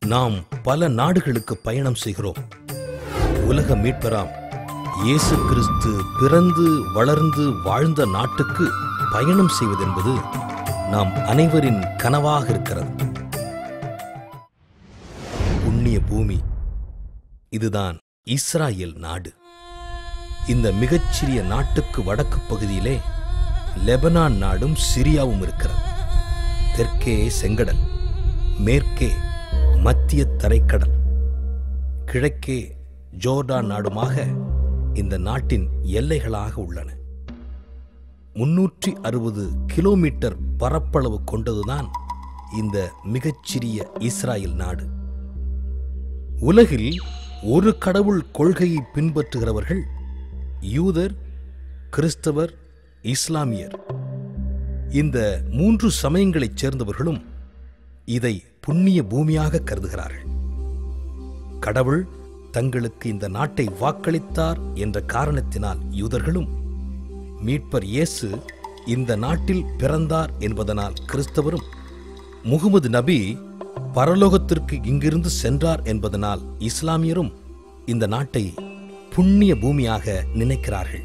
நாம் பல நாடுகளுக்கு பயணம் செய்கிறோம் உலக மீட்பராம் இயேசு கிறிஸ்து பிறந்து வளர்ந்து வாழ்ந்த நாட்டுக்கு பயணம் செய்வதென்பது நாம் அனைவரின் கனவாக இருக்கிறது புண்ணிய பூமி இதுதான் இஸ்ராயேல் நாடு இந்த மிகச்சிறிய நாட்டுக்கு வடக்கு பகுதியிலே லெபனான் நாடும் சிரியாவும் இருக்கிறது தெற்கே செங்கடல் மேற்கே மத்திய தரைக்கடல் கிழக்கே ஜோர்டான் நாடுமாக இந்த நாட்டின் எல்லைகளாக உள்ளன முன்னூற்றி அறுபது கிலோமீட்டர் பரப்பளவு கொண்டதுதான் இந்த மிகச்சிறிய இஸ்ராயேல் நாடு உலகில் ஒரு கடவுள் கொள்கையை பின்பற்றுகிறவர்கள் யூதர் கிறிஸ்தவர் இஸ்லாமியர் இந்த மூன்று சமயங்களைச் சேர்ந்தவர்களும் இதை புண்ணிய பூமியாக கருதுகிறார்கள் கடவுள் தங்களுக்கு இந்த நாட்டை வாக்களித்தார் என்ற காரணத்தினால் யூதர்களும் மீட்பர் இயேசு இந்த நாட்டில் பிறந்தார் என்பதனால் கிறிஸ்தவரும் முகமது நபி பரலோகத்திற்கு இங்கிருந்து சென்றார் என்பதனால் இஸ்லாமியரும் இந்த நாட்டை புண்ணிய பூமியாக நினைக்கிறார்கள்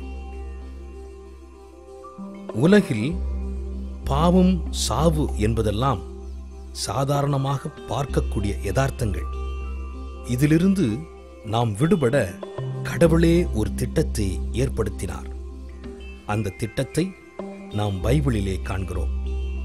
உலகில் பாவம் சாவு என்பதெல்லாம் சாதாரணமாக பார்க்கக்கூடிய யதார்த்தங்கள் இதிலிருந்து நாம் விடுபட கடவுளே ஒரு திட்டத்தை ஏற்படுத்தினார் அந்த திட்டத்தை நாம் பைபிளிலே காண்கிறோம்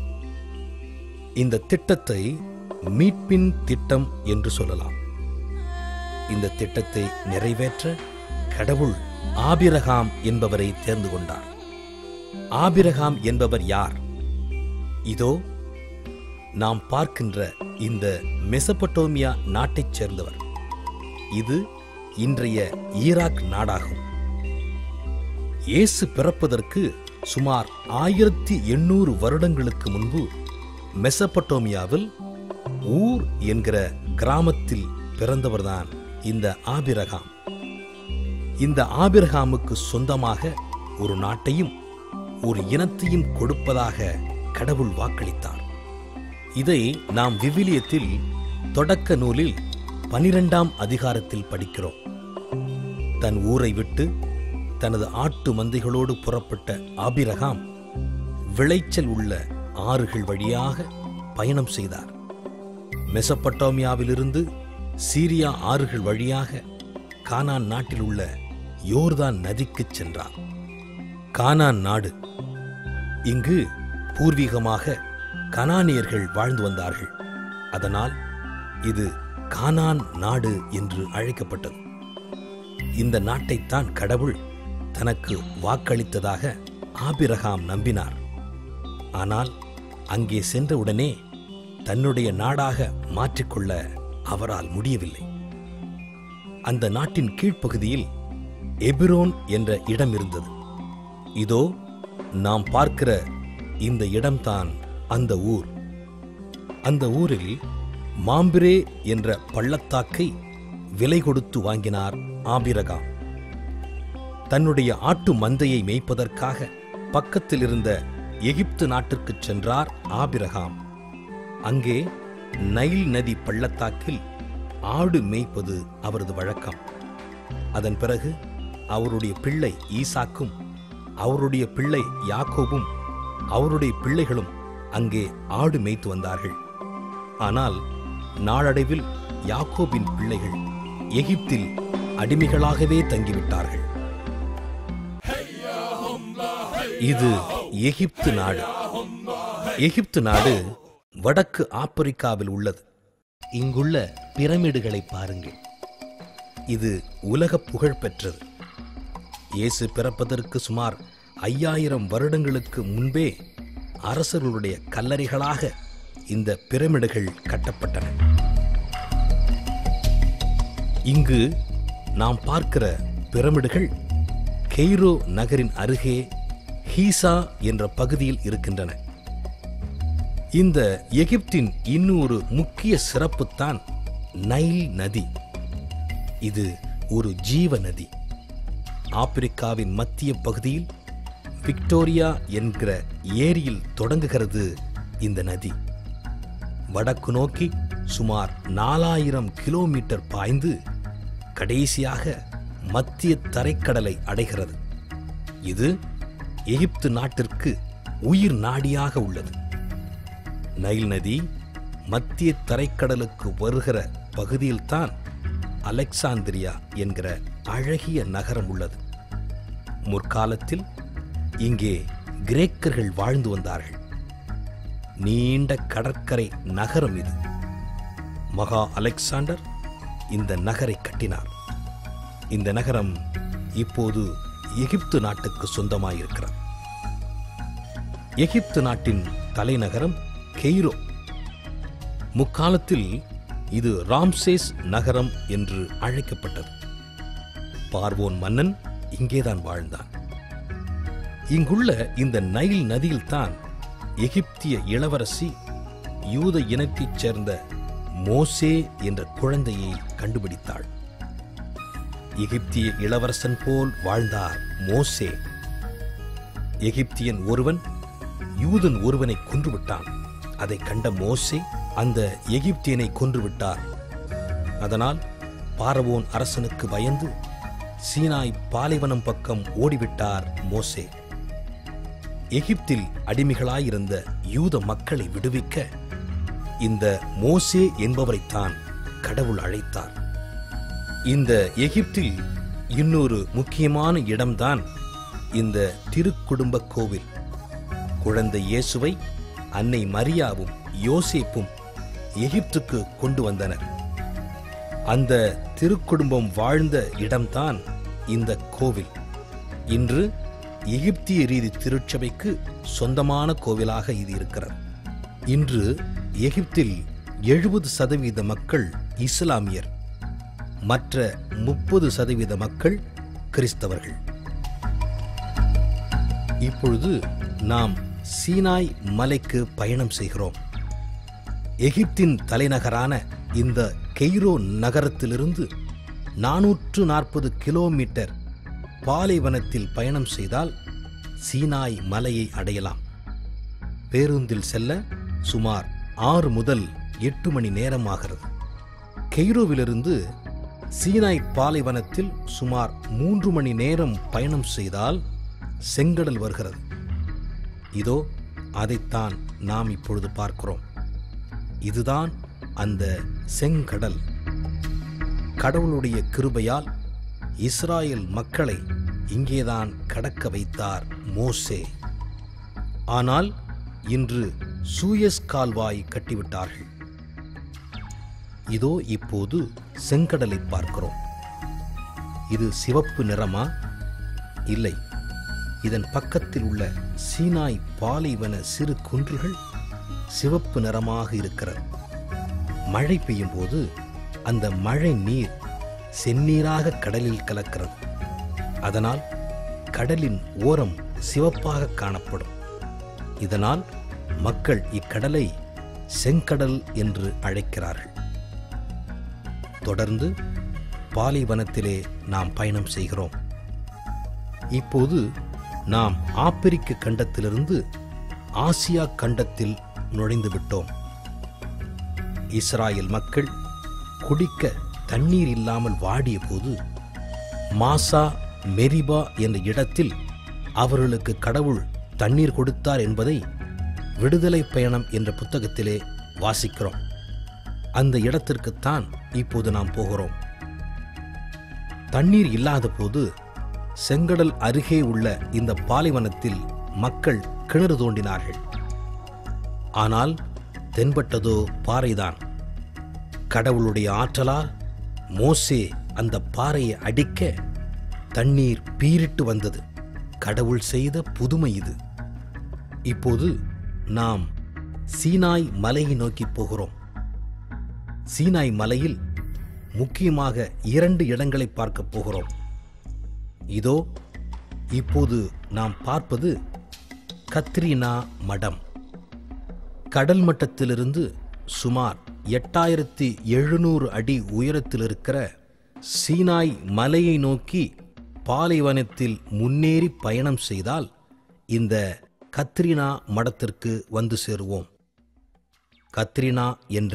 இந்த திட்டத்தை மீட்பின் திட்டம் என்று சொல்லலாம் இந்த திட்டத்தை நிறைவேற்ற கடவுள் ஆபிரகாம் என்பவரை தேர்ந்து கொண்டார் ஆபிரகாம் என்பவர் யார் இதோ நாம் பார்க்கின்ற இந்த மெசபட்டோமியா நாட்டைச் சேர்ந்தவர் இது இன்றைய ஈராக் நாடாகும் இயேசு பிறப்பதற்கு சுமார் ஆயிரத்தி எண்ணூறு வருடங்களுக்கு முன்பு மெசபட்டோமியாவில் ஊர் என்கிற கிராமத்தில் பிறந்தவர்தான் இந்த ஆபிரகாம் இந்த ஆபிரகாமுக்கு சொந்தமாக ஒரு நாட்டையும் ஒரு இனத்தையும் கொடுப்பதாக கடவுள் வாக்களித்தார் இதை நாம் விவிலியத்தில் தொடக்க நூலில் பனிரெண்டாம் அதிகாரத்தில் படிக்கிறோம் தன் ஊரை விட்டு தனது ஆட்டு மந்தைகளோடு புறப்பட்ட ஆபிரகாம் விளைச்சல் உள்ள ஆறுகள் வழியாக பயணம் செய்தார் மெசப்பட்டோமியாவிலிருந்து சீரியா ஆறுகள் வழியாக கானான் நாட்டில் உள்ள யோர்தான் நதிக்குச் சென்றார் கானான் நாடு இங்கு பூர்வீகமாக கனானியர்கள் வாழ்ந்து வந்தார்கள் அதனால் இது கானான் நாடு என்று அழைக்கப்பட்டது இந்த நாட்டைத்தான் கடவுள் தனக்கு வாக்களித்ததாக ஆபிரகாம் நம்பினார் ஆனால் அங்கே சென்றவுடனே தன்னுடைய நாடாக மாற்றிக்கொள்ள அவரால் முடியவில்லை அந்த நாட்டின் கீழ்ப்பகுதியில் எபிரோன் என்ற இடம் இருந்தது இதோ நாம் பார்க்கிற இந்த இடம்தான் அந்த ஊர் அந்த ஊரில் மாம்பிரே என்ற பள்ளத்தாக்கை விலை கொடுத்து வாங்கினார் ஆபிரகாம் தன்னுடைய ஆட்டு மந்தையை மேய்ப்பதற்காக பக்கத்தில் இருந்த எகிப்து நாட்டிற்குச் சென்றார் ஆபிரகாம் அங்கே நைல் நதி பள்ளத்தாக்கில் ஆடு மேய்ப்பது அவரது வழக்கம் அதன் பிறகு அவருடைய பிள்ளை ஈசாக்கும் அவருடைய பிள்ளை யாக்கோபும் அவருடைய பிள்ளைகளும் அங்கே ஆடு மேய்த்து வந்தார்கள் ஆனால் நாளடைவில் யாக்கோபின் பிள்ளைகள் எகிப்தில் அடிமைகளாகவே தங்கிவிட்டார்கள் இது எகிப்து நாடு எகிப்து நாடு வடக்கு ஆப்பிரிக்காவில் உள்ளது இங்குள்ள பிரமிடுகளை பாருங்கள் இது உலக புகழ் பெற்றது இயேசு பிறப்பதற்கு சுமார் ஐயாயிரம் வருடங்களுக்கு முன்பே அரசர்களுடைய கல்லறைகளாக இந்த பிரமிடுகள் கட்டப்பட்டன இங்கு நாம் பார்க்கிற பிரமிடுகள் கெய்ரோ நகரின் அருகே ஹீசா என்ற பகுதியில் இருக்கின்றன இந்த எகிப்தின் இன்னொரு முக்கிய சிறப்புத்தான் நைல் நதி இது ஒரு ஜீவ நதி ஆப்பிரிக்காவின் மத்திய பகுதியில் விக்டோரியா என்கிற ஏரியில் தொடங்குகிறது இந்த நதி வடக்கு நோக்கி சுமார் நாலாயிரம் கிலோமீட்டர் பாய்ந்து கடைசியாக மத்திய தரைக்கடலை அடைகிறது இது எகிப்து நாட்டிற்கு உயிர் நாடியாக உள்ளது நைல் நதி மத்திய தரைக்கடலுக்கு வருகிற பகுதியில்தான் அலெக்சாந்திரியா என்கிற அழகிய நகரம் உள்ளது முற்காலத்தில் இங்கே கிரேக்கர்கள் வாழ்ந்து வந்தார்கள் நீண்ட கடற்கரை நகரம் இது மகா அலெக்சாண்டர் இந்த நகரை கட்டினார் இந்த நகரம் இப்போது எகிப்து நாட்டுக்கு சொந்தமாயிருக்கிறது எகிப்து நாட்டின் தலைநகரம் கெய்ரோ முக்காலத்தில் இது ராம்சேஸ் நகரம் என்று அழைக்கப்பட்டது பார்வோன் மன்னன் இங்கேதான் வாழ்ந்தான் இங்குள்ள இந்த நைல் நதியில்தான் எகிப்திய இளவரசி யூத இனத்தைச் சேர்ந்த மோசே என்ற குழந்தையை கண்டுபிடித்தாள் எகிப்திய இளவரசன் போல் வாழ்ந்தார் மோசே எகிப்தியன் ஒருவன் யூதன் ஒருவனை கொன்றுவிட்டான் அதை கண்ட மோசே அந்த எகிப்தியனை கொன்றுவிட்டார் அதனால் பாரவோன் அரசனுக்கு பயந்து சீனாய் பாலைவனம் பக்கம் ஓடிவிட்டார் மோசே எகிப்தில் அடிமைகளாயிருந்த யூத மக்களை விடுவிக்க இந்த மோசே என்பவரைத்தான் கடவுள் அழைத்தார் இந்த எகிப்தில் இன்னொரு முக்கியமான இடம்தான் இந்த திருக்குடும்ப கோவில் குழந்தை இயேசுவை அன்னை மரியாவும் யோசேப்பும் எகிப்துக்கு கொண்டு வந்தனர் அந்த திருக்குடும்பம் வாழ்ந்த இடம்தான் இந்த கோவில் இன்று எகிப்திய ரீதி திருச்சபைக்கு சொந்தமான கோவிலாக இது இருக்கிறது இன்று எகிப்தில் எழுபது சதவீத மக்கள் இஸ்லாமியர் மற்ற முப்பது சதவீத மக்கள் கிறிஸ்தவர்கள் இப்பொழுது நாம் சீனாய் மலைக்கு பயணம் செய்கிறோம் எகிப்தின் தலைநகரான இந்த கெய்ரோ நகரத்திலிருந்து நானூற்று நாற்பது கிலோமீட்டர் பாலைவனத்தில் பயணம் செய்தால் சீனாய் மலையை அடையலாம் பேருந்தில் செல்ல சுமார் ஆறு முதல் எட்டு மணி நேரம் ஆகிறது கெய்ரோவிலிருந்து சீனாய் பாலைவனத்தில் சுமார் மூன்று மணி நேரம் பயணம் செய்தால் செங்கடல் வருகிறது இதோ அதைத்தான் நாம் இப்பொழுது பார்க்கிறோம் இதுதான் அந்த செங்கடல் கடவுளுடைய கிருபையால் இஸ்ராயேல் மக்களை இங்கேதான் கடக்க வைத்தார் மோசே ஆனால் இன்று சூயஸ் கால்வாய் கட்டிவிட்டார்கள் இதோ இப்போது செங்கடலை பார்க்கிறோம் இது சிவப்பு நிறமா இல்லை இதன் பக்கத்தில் உள்ள சீனாய் பாலைவன சிறு குன்றுகள் சிவப்பு நிறமாக இருக்கிறது மழை பெய்யும் போது அந்த மழை நீர் செந்நீராக கடலில் கலக்கிறது அதனால் கடலின் ஓரம் சிவப்பாக காணப்படும் இதனால் மக்கள் இக்கடலை செங்கடல் என்று அழைக்கிறார்கள் தொடர்ந்து பாலைவனத்திலே நாம் பயணம் செய்கிறோம் இப்போது நாம் ஆப்பிரிக்க கண்டத்திலிருந்து ஆசியா கண்டத்தில் நுழைந்து விட்டோம் இஸ்ராயல் மக்கள் குடிக்க தண்ணீர் இல்லாமல் வாடிய போது மாசா மெரிபா என்ற இடத்தில் அவர்களுக்கு கடவுள் தண்ணீர் கொடுத்தார் என்பதை விடுதலை பயணம் என்ற புத்தகத்திலே வாசிக்கிறோம் அந்த இடத்திற்குத்தான் இப்போது நாம் போகிறோம் தண்ணீர் இல்லாத போது செங்கடல் அருகே உள்ள இந்த பாலைவனத்தில் மக்கள் கிணறு தோண்டினார்கள் ஆனால் தென்பட்டதோ பாறைதான் கடவுளுடைய ஆற்றலால் மோசே அந்த பாறையை அடிக்க தண்ணீர் பீரிட்டு வந்தது கடவுள் செய்த புதுமை இது இப்போது நாம் சீனாய் மலையை நோக்கி போகிறோம் சீனாய் மலையில் முக்கியமாக இரண்டு இடங்களை பார்க்க போகிறோம் இதோ இப்போது நாம் பார்ப்பது கத்ரீனா மடம் கடல் மட்டத்திலிருந்து சுமார் எட்டாயிரத்தி எழுநூறு அடி உயரத்தில் இருக்கிற சீனாய் மலையை நோக்கி பாலைவனத்தில் முன்னேறி பயணம் செய்தால் இந்த கத்ரினா மடத்திற்கு வந்து சேருவோம் கத்ரினா என்ற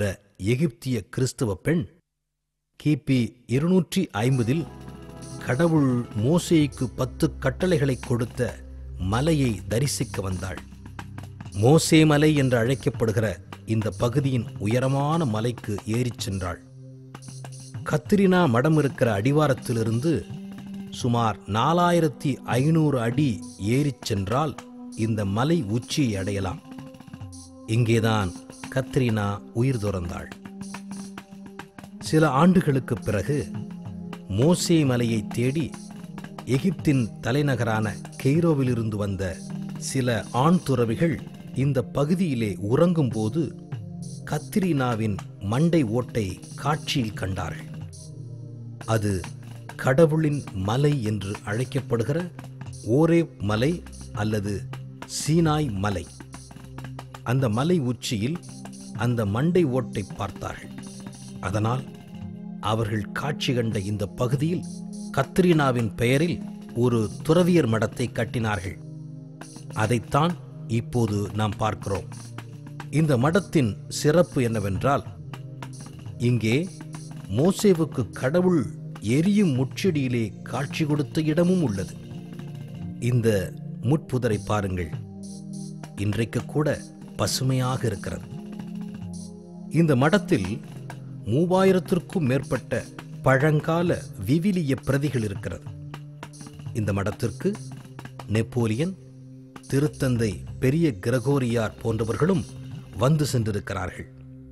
எகிப்திய கிறிஸ்தவ பெண் கிபி இருநூற்றி ஐம்பதில் கடவுள் மோசேக்கு பத்து கட்டளைகளை கொடுத்த மலையை தரிசிக்க வந்தாள் மோசே மலை என்று அழைக்கப்படுகிற இந்த பகுதியின் உயரமான மலைக்கு ஏறிச் சென்றாள் கத்திரினா மடம் இருக்கிற அடிவாரத்திலிருந்து சுமார் நாலாயிரத்தி ஐநூறு அடி ஏறிச் சென்றால் இந்த மலை உச்சியை அடையலாம் இங்கேதான் கத்ரீனா உயிர் துறந்தாள் சில ஆண்டுகளுக்குப் பிறகு மோசே மலையை தேடி எகிப்தின் தலைநகரான கெய்ரோவிலிருந்து வந்த சில ஆண் துறவிகள் இந்த பகுதியிலே உறங்கும்போது கத்ரீனாவின் மண்டை ஓட்டை காட்சியில் கண்டார்கள் அது கடவுளின் மலை என்று அழைக்கப்படுகிற ஓரேப் மலை அல்லது சீனாய் மலை அந்த மலை உச்சியில் அந்த மண்டை ஓட்டை பார்த்தார்கள் அதனால் அவர்கள் காட்சி கண்ட இந்த பகுதியில் கத்ரீனாவின் பெயரில் ஒரு துறவியர் மடத்தை கட்டினார்கள் அதைத்தான் இப்போது நாம் பார்க்கிறோம் இந்த மடத்தின் சிறப்பு என்னவென்றால் இங்கே மோசேவுக்கு கடவுள் எரியும் முச்செடியிலே காட்சி கொடுத்த இடமும் உள்ளது இந்த முட்புதரை பாருங்கள் இன்றைக்கு கூட பசுமையாக இருக்கிறது இந்த மடத்தில் மூவாயிரத்திற்கும் மேற்பட்ட பழங்கால விவிலிய பிரதிகள் இருக்கிறது இந்த மடத்திற்கு நெப்போலியன் திருத்தந்தை பெரிய கிரகோரியார் போன்றவர்களும் வந்து சென்றிருக்கிறார்கள்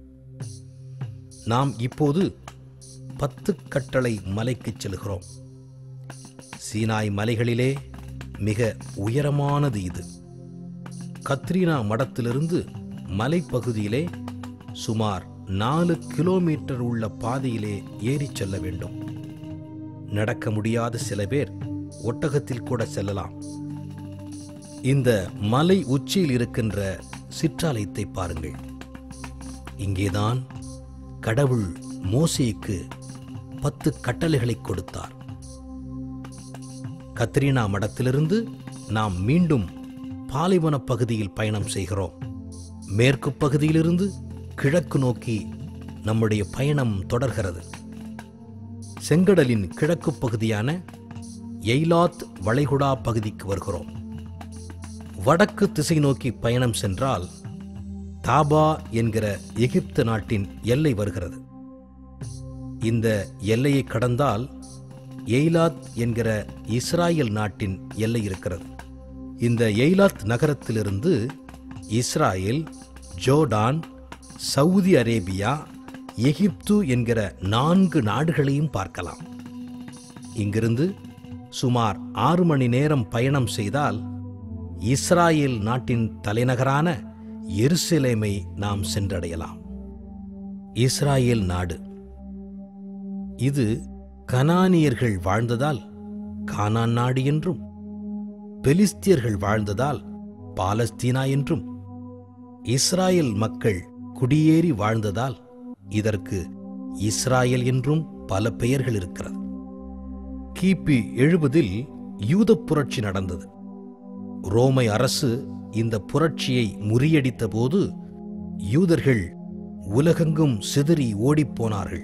நாம் இப்போது பத்து கட்டளை மலைக்குச் செல்கிறோம் சீனாய் மலைகளிலே மிக உயரமானது இது கத்ரீனா மடத்திலிருந்து மலைப்பகுதியிலே சுமார் நாலு கிலோமீட்டர் உள்ள பாதையிலே ஏறிச் செல்ல வேண்டும் நடக்க முடியாத சில பேர் ஒட்டகத்தில் கூட செல்லலாம் இந்த மலை உச்சியில் இருக்கின்ற சிற்றாலயத்தை பாருங்கள் இங்கேதான் கடவுள் மோசேக்கு பத்து கட்டளைகளை கொடுத்தார் கத்ரீனா மடத்திலிருந்து நாம் மீண்டும் பாலைவன பகுதியில் பயணம் செய்கிறோம் மேற்கு பகுதியிலிருந்து கிழக்கு நோக்கி நம்முடைய பயணம் தொடர்கிறது செங்கடலின் கிழக்கு பகுதியான எய்லாத் வளைகுடா பகுதிக்கு வருகிறோம் வடக்கு திசை நோக்கி பயணம் சென்றால் தாபா என்கிற எகிப்து நாட்டின் எல்லை வருகிறது இந்த எல்லையை கடந்தால் எய்லாத் என்கிற இஸ்ராயல் நாட்டின் எல்லை இருக்கிறது இந்த எய்லாத் நகரத்திலிருந்து Israel Jordan Saudi Arabia Egypt என்கிற நான்கு நாடுகளையும் பார்க்கலாம் இங்கிருந்து சுமார் ஆறு மணி நேரம் பயணம் செய்தால் இஸ்ராயேல் நாட்டின் தலைநகரான எருசலேமை நாம் சென்றடையலாம் இஸ்ராயேல் நாடு இது கனானியர்கள் வாழ்ந்ததால் கானான் நாடு என்றும் பெலிஸ்தியர்கள் வாழ்ந்ததால் பாலஸ்தீனா என்றும் இஸ்ராயேல் மக்கள் குடியேறி வாழ்ந்ததால் இதற்கு இஸ்ராயேல் என்றும் பல பெயர்கள் இருக்கிறது கிபி எழுபதில் யூதப் புரட்சி நடந்தது ரோமை அரசு இந்த புரட்சியை முறியடித்த போது யூதர்கள் உலகெங்கும் சிதறி ஓடிப்போனார்கள்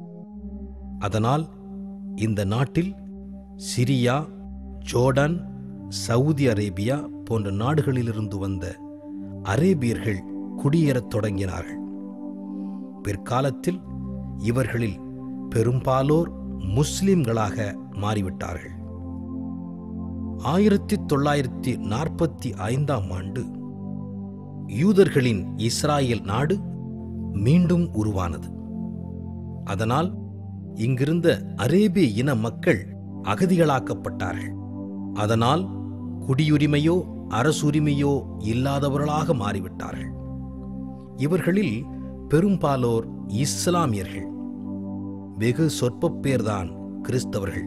அதனால் இந்த நாட்டில் சிரியா ஜோர்டான் சவுதி அரேபியா போன்ற நாடுகளிலிருந்து வந்த அரேபியர்கள் குடியேறத் தொடங்கினார்கள் பிற்காலத்தில் இவர்களில் பெரும்பாலோர் முஸ்லிம்களாக மாறிவிட்டார்கள் ஆயிரத்தி தொள்ளாயிரத்தி நாற்பத்தி ஐந்தாம் ஆண்டு யூதர்களின் இஸ்ராயேல் நாடு மீண்டும் உருவானது அதனால் இங்கிருந்த அரேபிய இன மக்கள் அகதிகளாக்கப்பட்டார்கள் அதனால் குடியுரிமையோ அரசுரிமையோ இல்லாதவர்களாக மாறிவிட்டார்கள் இவர்களில் பெரும்பாலோர் இஸ்லாமியர்கள் வெகு சொற்ப பேர்தான் கிறிஸ்தவர்கள்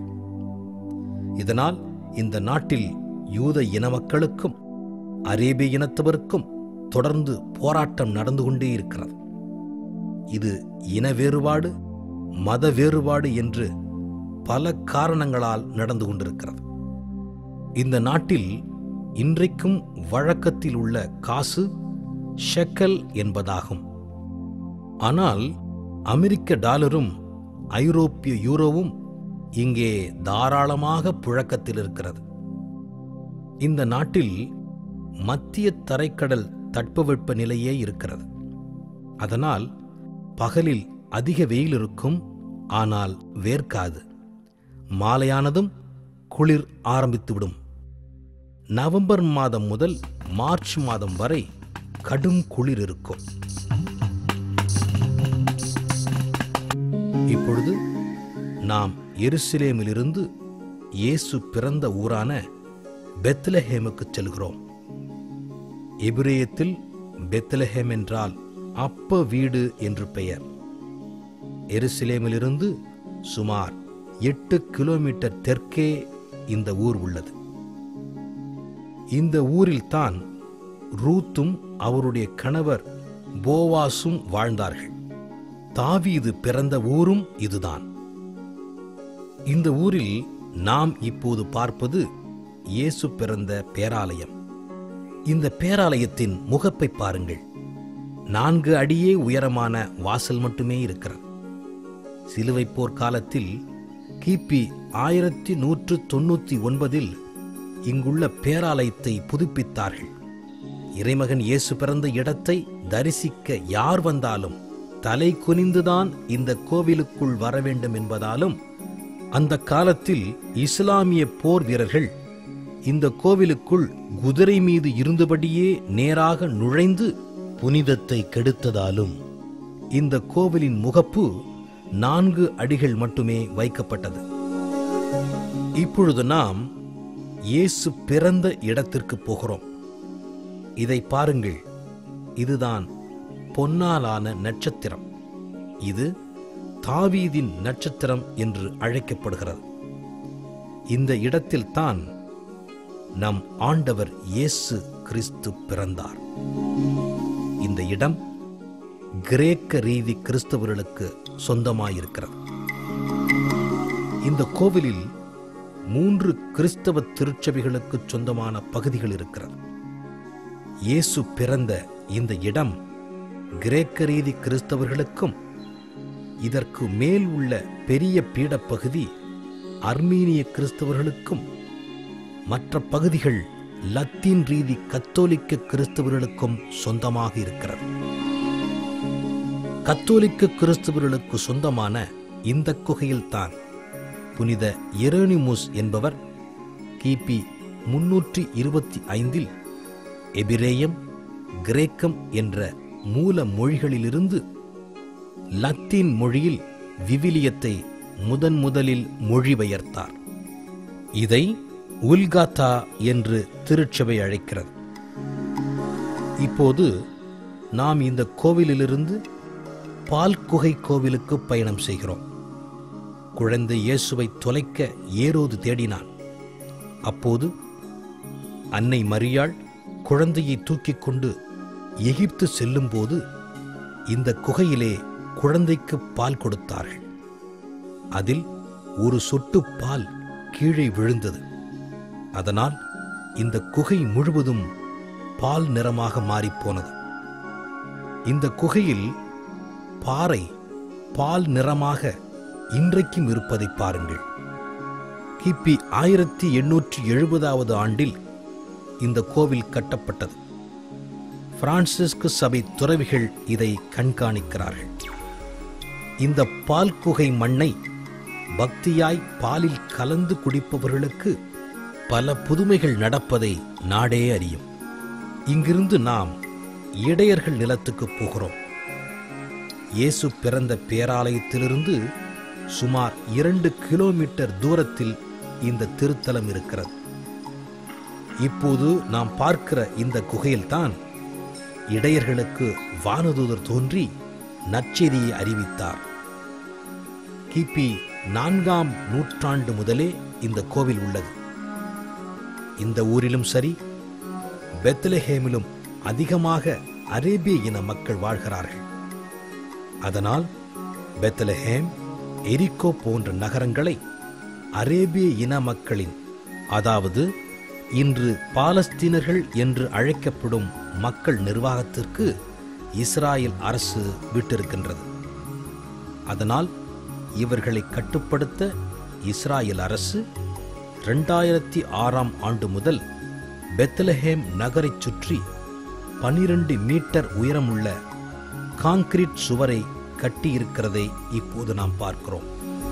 இதனால் இந்த நாட்டில் யூத இன மக்களுக்கும் அரேபிய இனத்தவருக்கும் தொடர்ந்து போராட்டம் நடந்து கொண்டே இருக்கிறது இது இன வேறுபாடு மத வேறுபாடு என்று பல காரணங்களால் நடந்து கொண்டிருக்கிறது இந்த நாட்டில் இன்றைக்கும் வழக்கத்தில் உள்ள காசு ஷெக்கல் என்பதாகும் ஆனால் அமெரிக்க டாலரும் ஐரோப்பிய யூரோவும் இங்கே தாராளமாக புழக்கத்தில் இருக்கிறது இந்த நாட்டில் மத்திய தரைக்கடல் தட்பவெப்ப நிலையே இருக்கிறது அதனால் பகலில் அதிக வெயில் இருக்கும் ஆனால் வேர்க்காது மாலையானதும் குளிர் ஆரம்பித்துவிடும் நவம்பர் மாதம் முதல் மார்ச் மாதம் வரை கடும் குளிர் இருக்கும் இப்பொழுது நாம் எருசலேமிலிருந்து இயேசு பிறந்த ஊரான பெத்லஹேமுக்கு செல்கிறோம் எபிரேயத்தில் பெத்லஹேம் என்றால் அப்ப வீடு என்று பெயர் எருசலேமிலிருந்து சுமார் எட்டு கிலோமீட்டர் தெற்கே இந்த ஊர் உள்ளது இந்த ஊரில்தான் ரூத்தும் அவருடைய கணவர் போவாசும் வாழ்ந்தார்கள் தாவீது பிறந்த ஊரும் இதுதான் இந்த ஊரில் நாம் இப்போது பார்ப்பது இயேசு பிறந்த பேராலயம் இந்த பேராலயத்தின் முகப்பை பாருங்கள் நான்கு அடியே உயரமான வாசல் மட்டுமே இருக்கிறது சிலுவை போர் காலத்தில் கிபி ஆயிரத்தி நூற்று தொண்ணூத்தி ஒன்பதில் இங்குள்ள பேராலயத்தை புதுப்பித்தார்கள் இறைமகன் இயேசு பிறந்த இடத்தை தரிசிக்க யார் வந்தாலும் தலை குனிந்துதான் இந்த கோவிலுக்குள் வர வேண்டும் என்பதாலும் அந்த காலத்தில் இஸ்லாமிய போர் வீரர்கள் இந்த கோவிலுக்குள் குதிரை மீது இருந்தபடியே நேராக நுழைந்து புனிதத்தை கெடுத்ததாலும் இந்த கோவிலின் முகப்பு நான்கு அடிகள் மட்டுமே வைக்கப்பட்டது இப்பொழுது நாம் இயேசு பிறந்த இடத்திற்கு போகிறோம் இதை பாருங்கள் இதுதான் பொன்னாலான நட்சத்திரம் இது தாவீதின் நட்சத்திரம் என்று அழைக்கப்படுகிறது இந்த இடத்தில்தான் நம் ஆண்டவர் இயேசு கிறிஸ்து பிறந்தார் இந்த இடம் கிரேக்க ரீதி கிறிஸ்தவர்களுக்கு சொந்தமாயிருக்கிறது இந்த கோவிலில் மூன்று கிறிஸ்தவ திருச்சபைகளுக்கு சொந்தமான பகுதிகள் இருக்கிறது இயேசு பிறந்த இந்த இடம் கிரேக்க ரீதி கிறிஸ்தவர்களுக்கும் இதற்கு மேல் உள்ள பெரிய பீடப்பகுதி அர்மீனிய கிறிஸ்தவர்களுக்கும் மற்ற பகுதிகள் லத்தீன் ரீதி கத்தோலிக்க கிறிஸ்தவர்களுக்கும் சொந்தமாக இருக்கிறது கத்தோலிக்க கிறிஸ்தவர்களுக்கு சொந்தமான இந்த குகையில்தான் புனித எரோனிமுஸ் என்பவர் கிபி முன்னூற்றி இருபத்தி ஐந்தில் எபிரேயம் கிரேக்கம் என்ற மூல மொழிகளிலிருந்து லத்தீன் மொழியில் விவிலியத்தை முதன் முதலில் மொழிபெயர்த்தார் இதை உல்காத்தா என்று திருச்சபை அழைக்கிறது இப்போது நாம் இந்த கோவிலிலிருந்து பால்குகை கோவிலுக்கு பயணம் செய்கிறோம் குழந்தை இயேசுவை தொலைக்க ஏரோது தேடினான் அப்போது அன்னை மரியாள் குழந்தையை தூக்கிக் கொண்டு எகிப்து செல்லும்போது இந்த குகையிலே குழந்தைக்கு பால் கொடுத்தார்கள் அதில் ஒரு சொட்டு பால் கீழே விழுந்தது அதனால் இந்த குகை முழுவதும் பால் நிறமாக மாறிப்போனது இந்த குகையில் பாறை பால் நிறமாக இன்றைக்கும் இருப்பதை பாருங்கள் கிபி ஆயிரத்தி எண்ணூற்றி எழுபதாவது ஆண்டில் இந்த கோவில் கட்டப்பட்டது பிரான்சிஸ்கு சபை துறவிகள் இதை கண்காணிக்கிறார்கள் இந்த பால் குகை மண்ணை பக்தியாய் பாலில் கலந்து குடிப்பவர்களுக்கு பல புதுமைகள் நடப்பதை நாடே அறியும் இங்கிருந்து நாம் இடையர்கள் நிலத்துக்கு போகிறோம் இயேசு பிறந்த பேராலயத்திலிருந்து சுமார் இரண்டு கிலோமீட்டர் தூரத்தில் இந்த திருத்தலம் இருக்கிறது இப்போது நாம் பார்க்கிற இந்த குகையில்தான் இடையர்களுக்கு வானதூதர் தோன்றி நற்செய்தியை அறிவித்தார் கிபி நான்காம் நூற்றாண்டு முதலே இந்த கோவில் உள்ளது இந்த ஊரிலும் சரி பெத்லஹேமிலும் அதிகமாக அரேபிய இன மக்கள் வாழ்கிறார்கள் அதனால் பெத்லஹேம் எரிக்கோ போன்ற நகரங்களை அரேபிய இன மக்களின் அதாவது இன்று பாலஸ்தீனர்கள் என்று அழைக்கப்படும் மக்கள் நிர்வாகத்திற்கு இஸ்ராயல் அரசு விட்டிருக்கின்றது அதனால் இவர்களை கட்டுப்படுத்த இஸ்ராயேல் அரசு ரெண்டாயிரத்தி ஆறாம் ஆண்டு முதல் பெத்லஹேம் நகரைச் சுற்றி பனிரெண்டு மீட்டர் உயரமுள்ள கான்கிரீட் சுவரை கட்டியிருக்கிறதை இப்போது நாம் பார்க்கிறோம்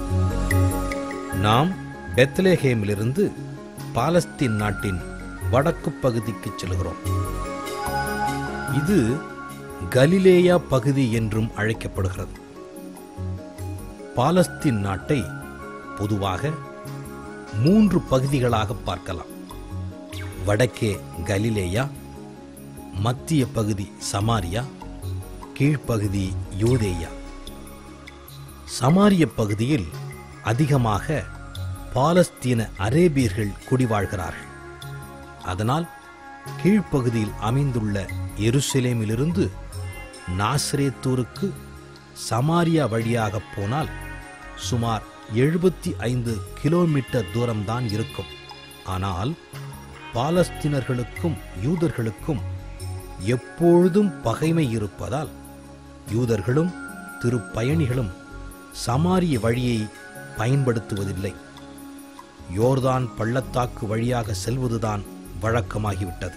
நாம் பெத்லஹேமிலிருந்து பாலஸ்தீன் நாட்டின் வடக்கு பகுதிக்கு செல்கிறோம் இது கலிலேயா பகுதி என்றும் அழைக்கப்படுகிறது பாலஸ்தீன் நாட்டை பொதுவாக மூன்று பகுதிகளாக பார்க்கலாம் வடக்கே கலிலேயா மத்திய பகுதி சமாரியா கீழ்ப்பகுதி யூதேயா சமாரிய பகுதியில் அதிகமாக பாலஸ்தீன அரேபியர்கள் குடிவாழ்கிறார்கள் அதனால் கீழ்ப்பகுதியில் அமைந்துள்ள எருசலேமிலிருந்து நாசிரேத்தூருக்கு சமாரியா வழியாக போனால் சுமார் எழுபத்தி ஐந்து கிலோமீட்டர் தூரம்தான் இருக்கும் ஆனால் பாலஸ்தீனர்களுக்கும் யூதர்களுக்கும் எப்பொழுதும் பகைமை இருப்பதால் யூதர்களும் திருப்பயணிகளும் சமாரிய வழியை பயன்படுத்துவதில்லை யோர்தான் பள்ளத்தாக்கு வழியாக செல்வதுதான் வழக்கமாகிவிட்டது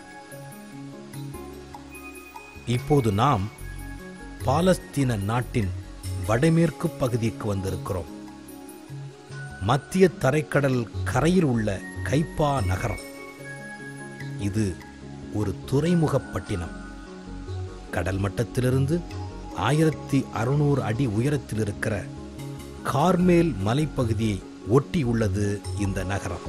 இப்போது நாம் பாலஸ்தீன நாட்டின் வடமேற்கு பகுதிக்கு வந்திருக்கிறோம் மத்திய தரைக்கடல் கரையில் உள்ள கைப்பா நகரம் இது ஒரு துறைமுகப் பட்டினம் கடல் மட்டத்திலிருந்து ஆயிரத்தி அறுநூறு அடி உயரத்தில் இருக்கிற கார்மேல் மலைப்பகுதியை ஒட்டி உள்ளது இந்த நகரம்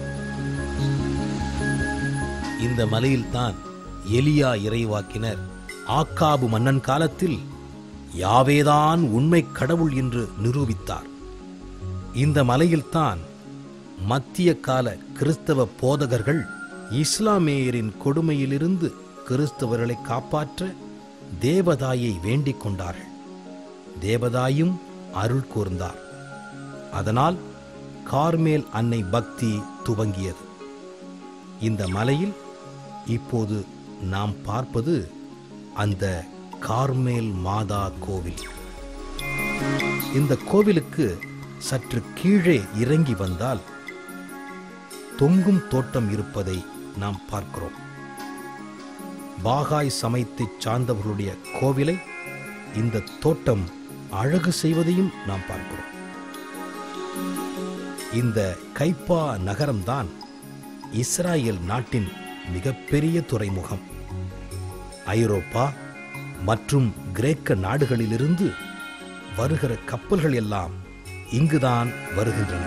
இந்த மலையில்தான் எலியா இறைவாக்கினர் ஆக்காபு மன்னன் காலத்தில் யாவேதான் உண்மை கடவுள் என்று நிரூபித்தார் இந்த மலையில்தான் மத்திய கால கிறிஸ்தவ போதகர்கள் இஸ்லாமியரின் கொடுமையிலிருந்து கிறிஸ்தவர்களை காப்பாற்ற தேவதாயை வேண்டிக் கொண்டார்கள் தேவதாயும் அருள் கூர்ந்தார் அதனால் கார்மேல் அன்னை பக்தி துவங்கியது இந்த மலையில் இப்போது நாம் பார்ப்பது அந்த கார்மேல் மாதா கோவில் இந்த கோவிலுக்கு சற்று கீழே இறங்கி வந்தால் தொங்கும் தோட்டம் இருப்பதை நாம் பார்க்கிறோம் பாகாய் சமயத்தைச் சார்ந்தவர்களுடைய கோவிலை இந்த தோட்டம் அழகு செய்வதையும் நாம் பார்க்கிறோம் இந்த கைப்பா நகரம்தான் இஸ்ராயேல் நாட்டின் மிகப்பெரிய துறைமுகம் ஐரோப்பா மற்றும் கிரேக்க நாடுகளிலிருந்து வருகிற கப்பல்கள் எல்லாம் இங்குதான் வருகின்றன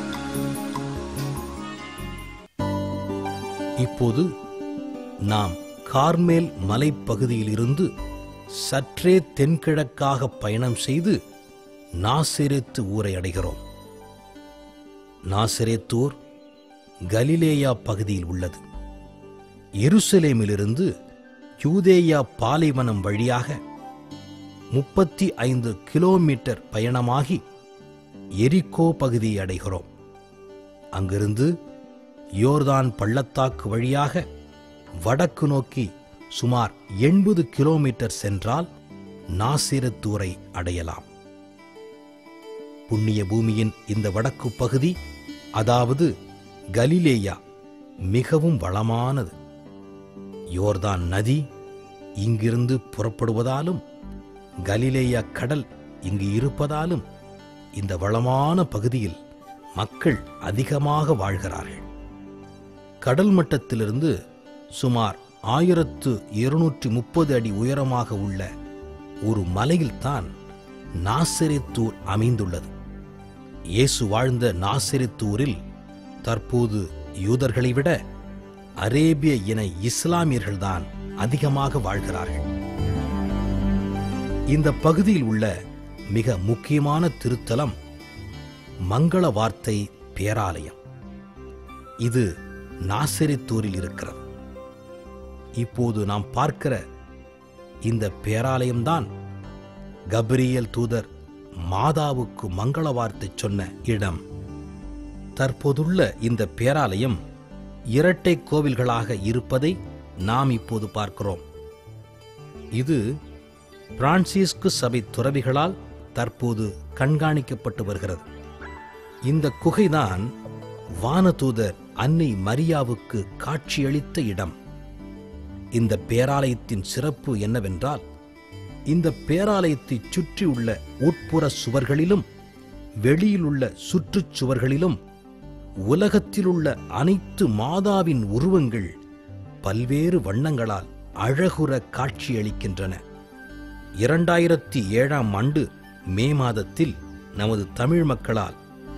இப்போது நாம் கார்மேல் மலைப்பகுதியில் இருந்து சற்றே தென்கிழக்காக பயணம் செய்து நாசிரேத்து ஊரை அடைகிறோம் நாசிரேத்தூர் கலிலேயா பகுதியில் உள்ளது எருசலேமிலிருந்து யூதேயா பாலைவனம் வழியாக முப்பத்தி ஐந்து கிலோமீட்டர் பயணமாகி எரிக்கோ பகுதியை அடைகிறோம் அங்கிருந்து யோர்தான் பள்ளத்தாக்கு வழியாக வடக்கு நோக்கி சுமார் எண்பது கிலோமீட்டர் சென்றால் நாசிரத்தூரை அடையலாம் புண்ணிய பூமியின் இந்த வடக்கு பகுதி அதாவது கலிலேயா மிகவும் வளமானது யோர்தான் நதி இங்கிருந்து புறப்படுவதாலும் கலிலேயா கடல் இங்கு இருப்பதாலும் இந்த வளமான பகுதியில் மக்கள் அதிகமாக வாழ்கிறார்கள் கடல் மட்டத்திலிருந்து சுமார் ஆயிரத்து இருநூற்றி முப்பது அடி உயரமாக உள்ள ஒரு மலையில்தான் நாசிரித்தூர் அமைந்துள்ளது இயேசு வாழ்ந்த நாசிரித்தூரில் தற்போது யூதர்களை விட அரேபிய இன இஸ்லாமியர்கள்தான் அதிகமாக வாழ்கிறார்கள் இந்த பகுதியில் உள்ள மிக முக்கியமான திருத்தலம் மங்கள வார்த்தை பேராலயம் இது நாசிரித்தூரில் இருக்கிறது இப்போது நாம் பார்க்கிற இந்த பேராலயம்தான் கபிரியல் தூதர் மாதாவுக்கு மங்கள வார்த்தை சொன்ன இடம் தற்போதுள்ள இந்த பேராலயம் இரட்டை கோவில்களாக இருப்பதை நாம் இப்போது பார்க்கிறோம் இது பிரான்சிஸ்கு சபை துறவிகளால் தற்போது கண்காணிக்கப்பட்டு வருகிறது இந்த குகைதான் வானதூதர் அன்னை மரியாவுக்கு காட்சியளித்த இடம் இந்த பேராலயத்தின் சிறப்பு என்னவென்றால் இந்த பேராலயத்தைச் சுற்றியுள்ள உட்புற சுவர்களிலும் வெளியிலுள்ள சுற்றுச் சுவர்களிலும் உலகத்திலுள்ள அனைத்து மாதாவின் உருவங்கள் பல்வேறு வண்ணங்களால் அழகுற காட்சியளிக்கின்றன இரண்டாயிரத்தி ஏழாம் ஆண்டு மே மாதத்தில் நமது தமிழ் மக்களால்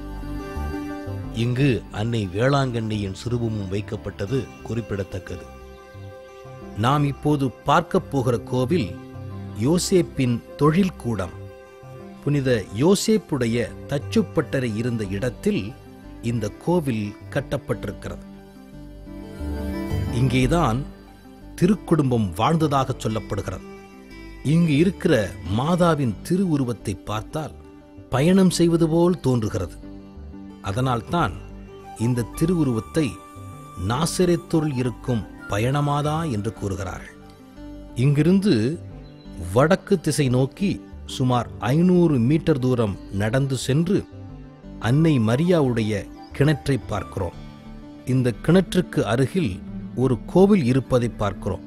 இங்கு அன்னை வேளாங்கண்ணியின் சிறுவமும் வைக்கப்பட்டது குறிப்பிடத்தக்கது நாம் இப்போது பார்க்கப் போகிற கோவில் யோசேப்பின் தொழில் கூடம் புனித யோசேப்புடைய தச்சுப்பட்டறை இருந்த இடத்தில் இந்த கோவில் கட்டப்பட்டிருக்கிறது இங்கேதான் திருக்குடும்பம் வாழ்ந்ததாக சொல்லப்படுகிறது இங்கு இருக்கிற மாதாவின் திருவுருவத்தை பார்த்தால் பயணம் செய்வது போல் தோன்றுகிறது அதனால்தான் இந்த திருவுருவத்தை நாசரேத்தூரில் இருக்கும் பயணமாதா என்று கூறுகிறார்கள் இங்கிருந்து வடக்கு திசை நோக்கி சுமார் ஐநூறு மீட்டர் தூரம் நடந்து சென்று அன்னை மரியாவுடைய கிணற்றை பார்க்கிறோம் இந்த கிணற்றுக்கு அருகில் ஒரு கோவில் இருப்பதை பார்க்கிறோம்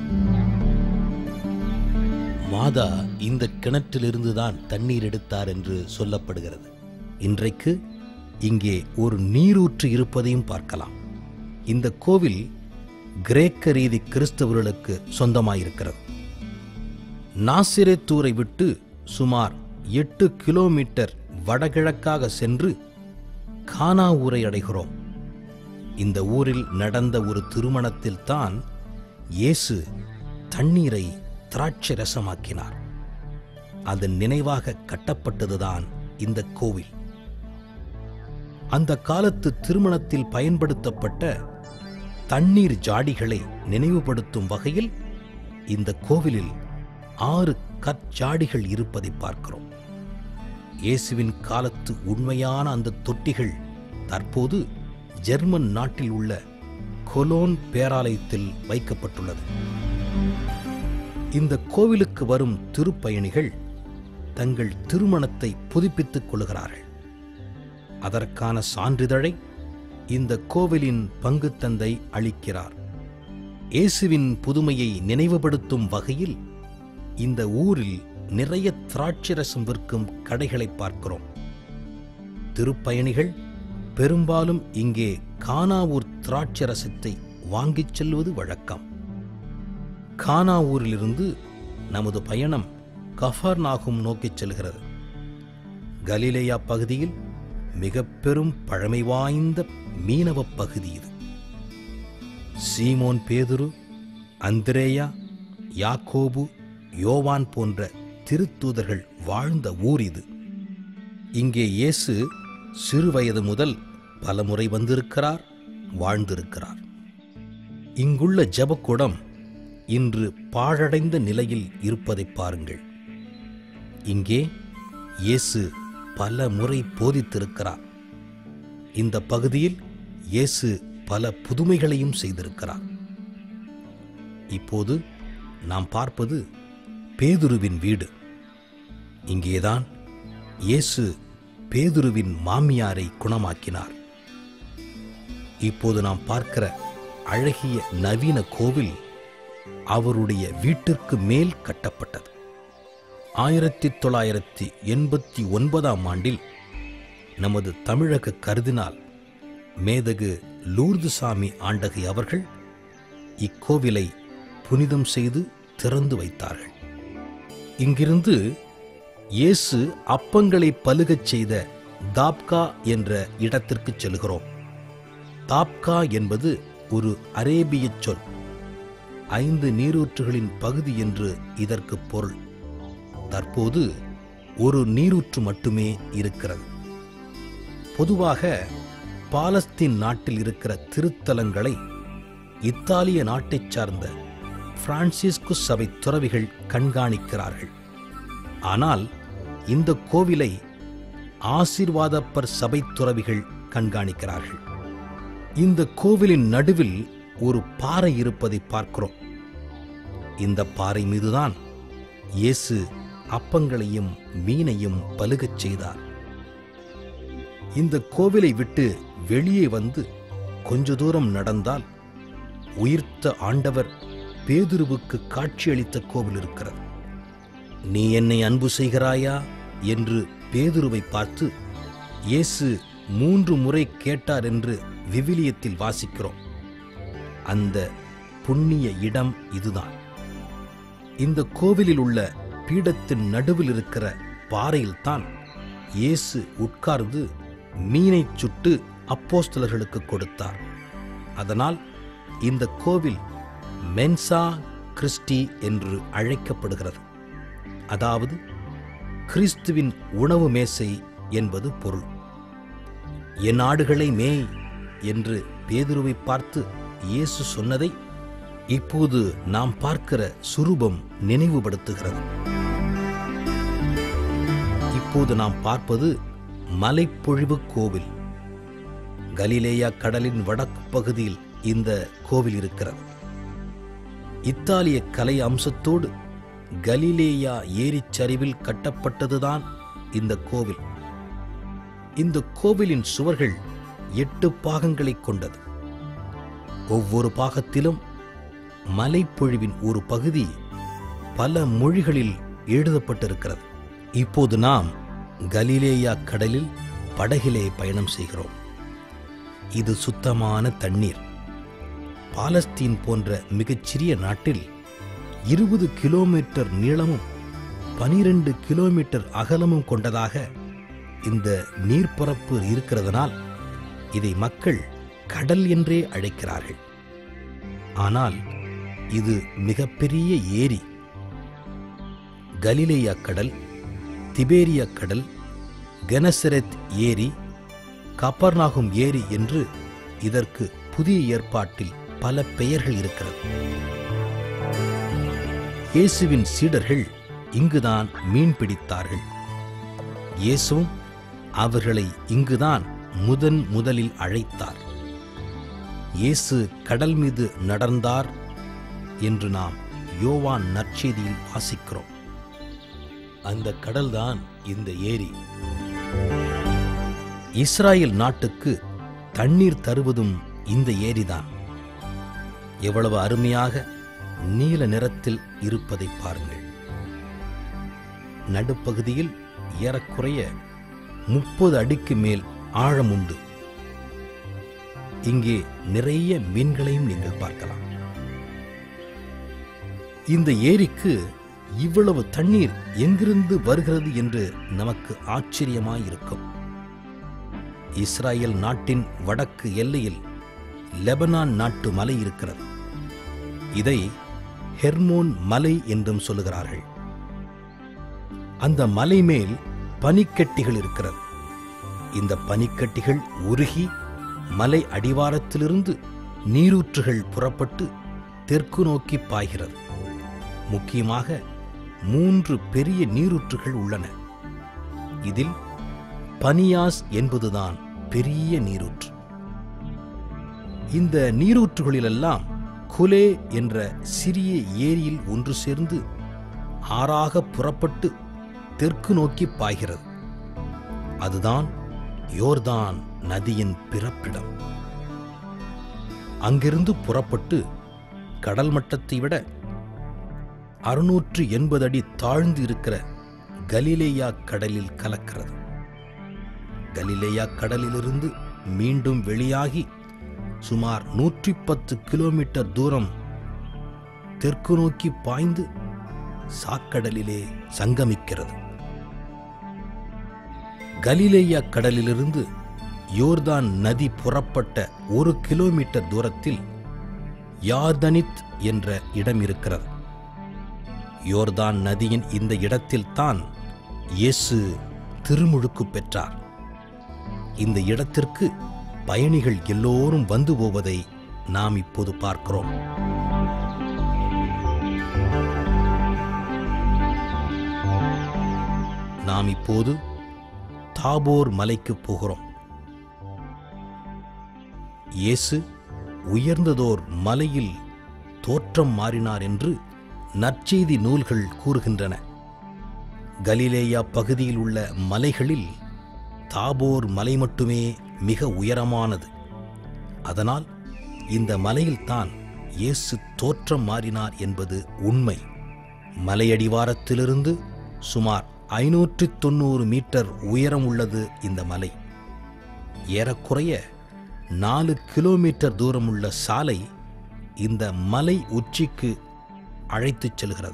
மாதா இந்த கிணற்றிலிருந்துதான் தண்ணீர் எடுத்தார் என்று சொல்லப்படுகிறது இன்றைக்கு இங்கே ஒரு நீரூற்று இருப்பதையும் பார்க்கலாம் இந்த கோவில் கிரேக்க ரீதி கிறிஸ்தவர்களுக்கு சொந்தமாயிருக்கிறது நாசிரேத்தூரை விட்டு சுமார் எட்டு கிலோமீட்டர் வடகிழக்காக சென்று கானா ஊரை அடைகிறோம் இந்த ஊரில் நடந்த ஒரு திருமணத்தில் தான் இயேசு தண்ணீரை திராட்சை ரசமாக்கினார் அதன் நினைவாக கட்டப்பட்டதுதான் இந்த கோவில் அந்த காலத்து திருமணத்தில் பயன்படுத்தப்பட்ட தண்ணீர் ஜாடிகளை நினைவுபடுத்தும் வகையில் இந்த கோவிலில் ஆறு கற்ஜாடிகள் இருப்பதை பார்க்கிறோம் இயேசுவின் காலத்து உண்மையான அந்த தொட்டிகள் தற்போது ஜெர்மன் நாட்டில் உள்ள கொலோன் பேராலயத்தில் வைக்கப்பட்டுள்ளது இந்த கோவிலுக்கு வரும் திருப்பயணிகள் தங்கள் திருமணத்தை புதுப்பித்துக் கொள்கிறார்கள் அதற்கான சான்றிதழை இந்த கோவிலின் பங்குத்தந்தை அளிக்கிறார் இயேசுவின் புதுமையை நினைவுபடுத்தும் வகையில் இந்த ஊரில் நிறைய திராட்சரசம் விற்கும் கடைகளை பார்க்கிறோம் திருப்பயணிகள் பெரும்பாலும் இங்கே கானாவூர் திராட்சரசத்தை வாங்கிச் செல்வது வழக்கம் கானாவூரிலிருந்து நமது பயணம் கஃபர்நாகும் நோக்கிச் செல்கிறது கலிலேயா பகுதியில் மிக பெரும் பழமை வாய்ந்த மீனவ பகுதி இது சீமோன் பேதுரு அந்திரேயா யாக்கோபு யோவான் போன்ற திருத்தூதர்கள் வாழ்ந்த ஊர் இது இங்கே இயேசு சிறுவயது முதல் பலமுறை வந்திருக்கிறார் வாழ்ந்திருக்கிறார் இங்குள்ள ஜெபக்கூடம் இன்று பாழடைந்த நிலையில் இருப்பதை பாருங்கள் இங்கே இயேசு பல முறை போதித்திருக்கிறார் இந்த பகுதியில் இயேசு பல புதுமைகளையும் செய்திருக்கிறார் இப்போது நாம் பார்ப்பது பேதுருவின் வீடு இங்கேதான் இயேசு பேதுருவின் மாமியாரை குணமாக்கினார் இப்போது நாம் பார்க்கிற அழகிய நவீன கோவில் அவருடைய வீட்டிற்கு மேல் கட்டப்பட்டது ஆயிரத்தி தொள்ளாயிரத்தி எண்பத்தி ஒன்பதாம் ஆண்டில் நமது தமிழக கருதினால் மேதகு லூர்துசாமி ஆண்டகை அவர்கள் இக்கோவிலை புனிதம் செய்து திறந்து வைத்தார்கள் இங்கிருந்து இயேசு அப்பங்களை பலுகச் செய்த தாப்கா என்ற இடத்திற்குச் செல்கிறோம் தாப்கா என்பது ஒரு அரேபியச் சொல் ஐந்து நீரூற்றுகளின் பகுதி என்று இதற்கு பொருள் தற்போது ஒரு நீரூற்று மட்டுமே இருக்கிறது பொதுவாக பாலஸ்தீன் நாட்டில் இருக்கிற திருத்தலங்களை இத்தாலிய நாட்டைச் சார்ந்த பிரான்சிஸ்கு சபை துறவிகள் கண்காணிக்கிறார்கள் ஆனால் இந்த கோவிலை ஆசீர்வாதப்பர் சபை துறவிகள் கண்காணிக்கிறார்கள் இந்த கோவிலின் நடுவில் ஒரு பாறை இருப்பதை பார்க்கிறோம் இந்த பாறை மீதுதான் இயேசு அப்பங்களையும் மீனையும் பலுகச் செய்தார் இந்த கோவிலை விட்டு வெளியே வந்து கொஞ்ச தூரம் நடந்தால் உயிர்த்த ஆண்டவர் பேதுருவுக்கு காட்சியளித்த கோவில் இருக்கிறது நீ என்னை அன்பு செய்கிறாயா என்று பேதுருவை பார்த்து இயேசு மூன்று முறை கேட்டார் என்று விவிலியத்தில் வாசிக்கிறோம் அந்த புண்ணிய இடம் இதுதான் இந்த கோவிலில் உள்ள பீடத்தின் நடுவில் இருக்கிற பாறையில்தான் இயேசு உட்கார்ந்து மீனைச் சுட்டு அப்போஸ்தலர்களுக்கு கொடுத்தார் அதனால் இந்த கோவில் மென்சா கிறிஸ்டி என்று அழைக்கப்படுகிறது அதாவது கிறிஸ்துவின் உணவு மேசை என்பது பொருள் என் ஆடுகளை மேய் என்று பேதுருவை பார்த்து இயேசு சொன்னதை இப்போது நாம் பார்க்கிற சுரூபம் நினைவுபடுத்துகிறது இப்போது நாம் பார்ப்பது மலைப்பொழிவு கோவில் கலிலேயா கடலின் வடக்கு பகுதியில் இந்த கோவில் இருக்கிறது இத்தாலிய கலை அம்சத்தோடு கலிலேயா ஏரிச் சரிவில் கட்டப்பட்டதுதான் இந்த கோவில் இந்த கோவிலின் சுவர்கள் எட்டு பாகங்களைக் கொண்டது ஒவ்வொரு பாகத்திலும் மலைப்பொழிவின் ஒரு பகுதி பல மொழிகளில் எழுதப்பட்டிருக்கிறது இப்போது நாம் கலிலேயா கடலில் படகிலே பயணம் செய்கிறோம் இது சுத்தமான தண்ணீர் பாலஸ்தீன் போன்ற மிகச்சிறிய நாட்டில் இருபது கிலோமீட்டர் நீளமும் பனிரெண்டு கிலோமீட்டர் அகலமும் கொண்டதாக இந்த நீர்ப்பரப்பு இருக்கிறதனால் இதை மக்கள் கடல் என்றே அழைக்கிறார்கள் ஆனால் இது மிகப்பெரிய ஏரி கலிலேயா கடல் திபேரியா கடல் கெனசரெத் ஏரி கப்பர்நாகும் ஏரி என்று இதற்கு புதிய ஏற்பாட்டில் பல பெயர்கள் இருக்கிறது இயேசுவின் சீடர்கள் இங்குதான் மீன் பிடித்தார்கள் இயேசுவும் அவர்களை இங்குதான் முதன் முதலில் அழைத்தார் இயேசு கடல் மீது நடந்தார் என்று நாம் யோவான் நற்செய்தியில் வாசிக்கிறோம் அந்த கடல்தான் இந்த ஏரி இஸ்ராயேல் நாட்டுக்கு தண்ணீர் தருவதும் இந்த ஏரிதான் எவ்வளவு அருமையாக நீல நிறத்தில் இருப்பதை பாருங்கள் நடுப்பகுதியில் ஏறக்குறைய முப்பது அடிக்கு மேல் ஆழம் உண்டு இங்கே நிறைய மீன்களையும் நீங்கள் பார்க்கலாம் இந்த ஏரிக்கு இவ்வளவு தண்ணீர் எங்கிருந்து வருகிறது என்று நமக்கு ஆச்சரியமாயிருக்கும் இஸ்ராயேல் நாட்டின் வடக்கு எல்லையில் லெபனான் நாட்டு மலை இருக்கிறது இதை ஹெர்மோன் மலை என்றும் சொல்லுகிறார்கள் அந்த மலை மேல் பனிக்கட்டிகள் இருக்கிறது இந்த பனிக்கட்டிகள் உருகி மலை அடிவாரத்திலிருந்து நீரூற்றுகள் புறப்பட்டு தெற்கு நோக்கி பாய்கிறது முக்கியமாக மூன்று பெரிய நீரூற்றுகள் உள்ளன இதில் பனியாஸ் என்பதுதான் பெரிய நீரூற்று இந்த நீரூற்றுகளிலெல்லாம் குலே என்ற சிறிய ஏரியில் ஒன்று சேர்ந்து ஆறாக புறப்பட்டு தெற்கு நோக்கி பாய்கிறது அதுதான் யோர்தான் நதியின் பிறப்பிடம் அங்கிருந்து புறப்பட்டு கடல் மட்டத்தை விட அறுநூற்று எண்பது அடி தாழ்ந்து இருக்கிற கலிலேயா கடலில் கலக்கிறது கலிலேயா கடலிலிருந்து மீண்டும் வெளியாகி சுமார் நூற்றி பத்து கிலோமீட்டர் தூரம் தெற்கு நோக்கி பாய்ந்து சாக்கடலிலே சங்கமிக்கிறது கலிலேயா கடலிலிருந்து யோர்தான் நதி புறப்பட்ட ஒரு கிலோமீட்டர் தூரத்தில் யார்தனித் என்ற இடம் இருக்கிறது யோர்தான் நதியின் இந்த இடத்தில்தான் இயேசு திருமுழுக்கு பெற்றார் இந்த இடத்திற்கு பயணிகள் எல்லோரும் வந்து போவதை நாம் இப்போது பார்க்கிறோம் நாம் இப்போது தாபோர் மலைக்கு போகிறோம் இயேசு உயர்ந்ததோர் மலையில் தோற்றம் மாறினார் என்று நற்செய்தி நூல்கள் கூறுகின்றன கலிலேயா பகுதியில் உள்ள மலைகளில் தாபோர் மலை மட்டுமே மிக உயரமானது அதனால் இந்த மலையில்தான் இயேசு தோற்றம் மாறினார் என்பது உண்மை மலையடிவாரத்திலிருந்து சுமார் ஐநூற்றி தொண்ணூறு மீட்டர் உயரம் உள்ளது இந்த மலை ஏறக்குறைய நாலு கிலோமீட்டர் தூரமுள்ள சாலை இந்த மலை உச்சிக்கு அழைத்துச் செல்கிறது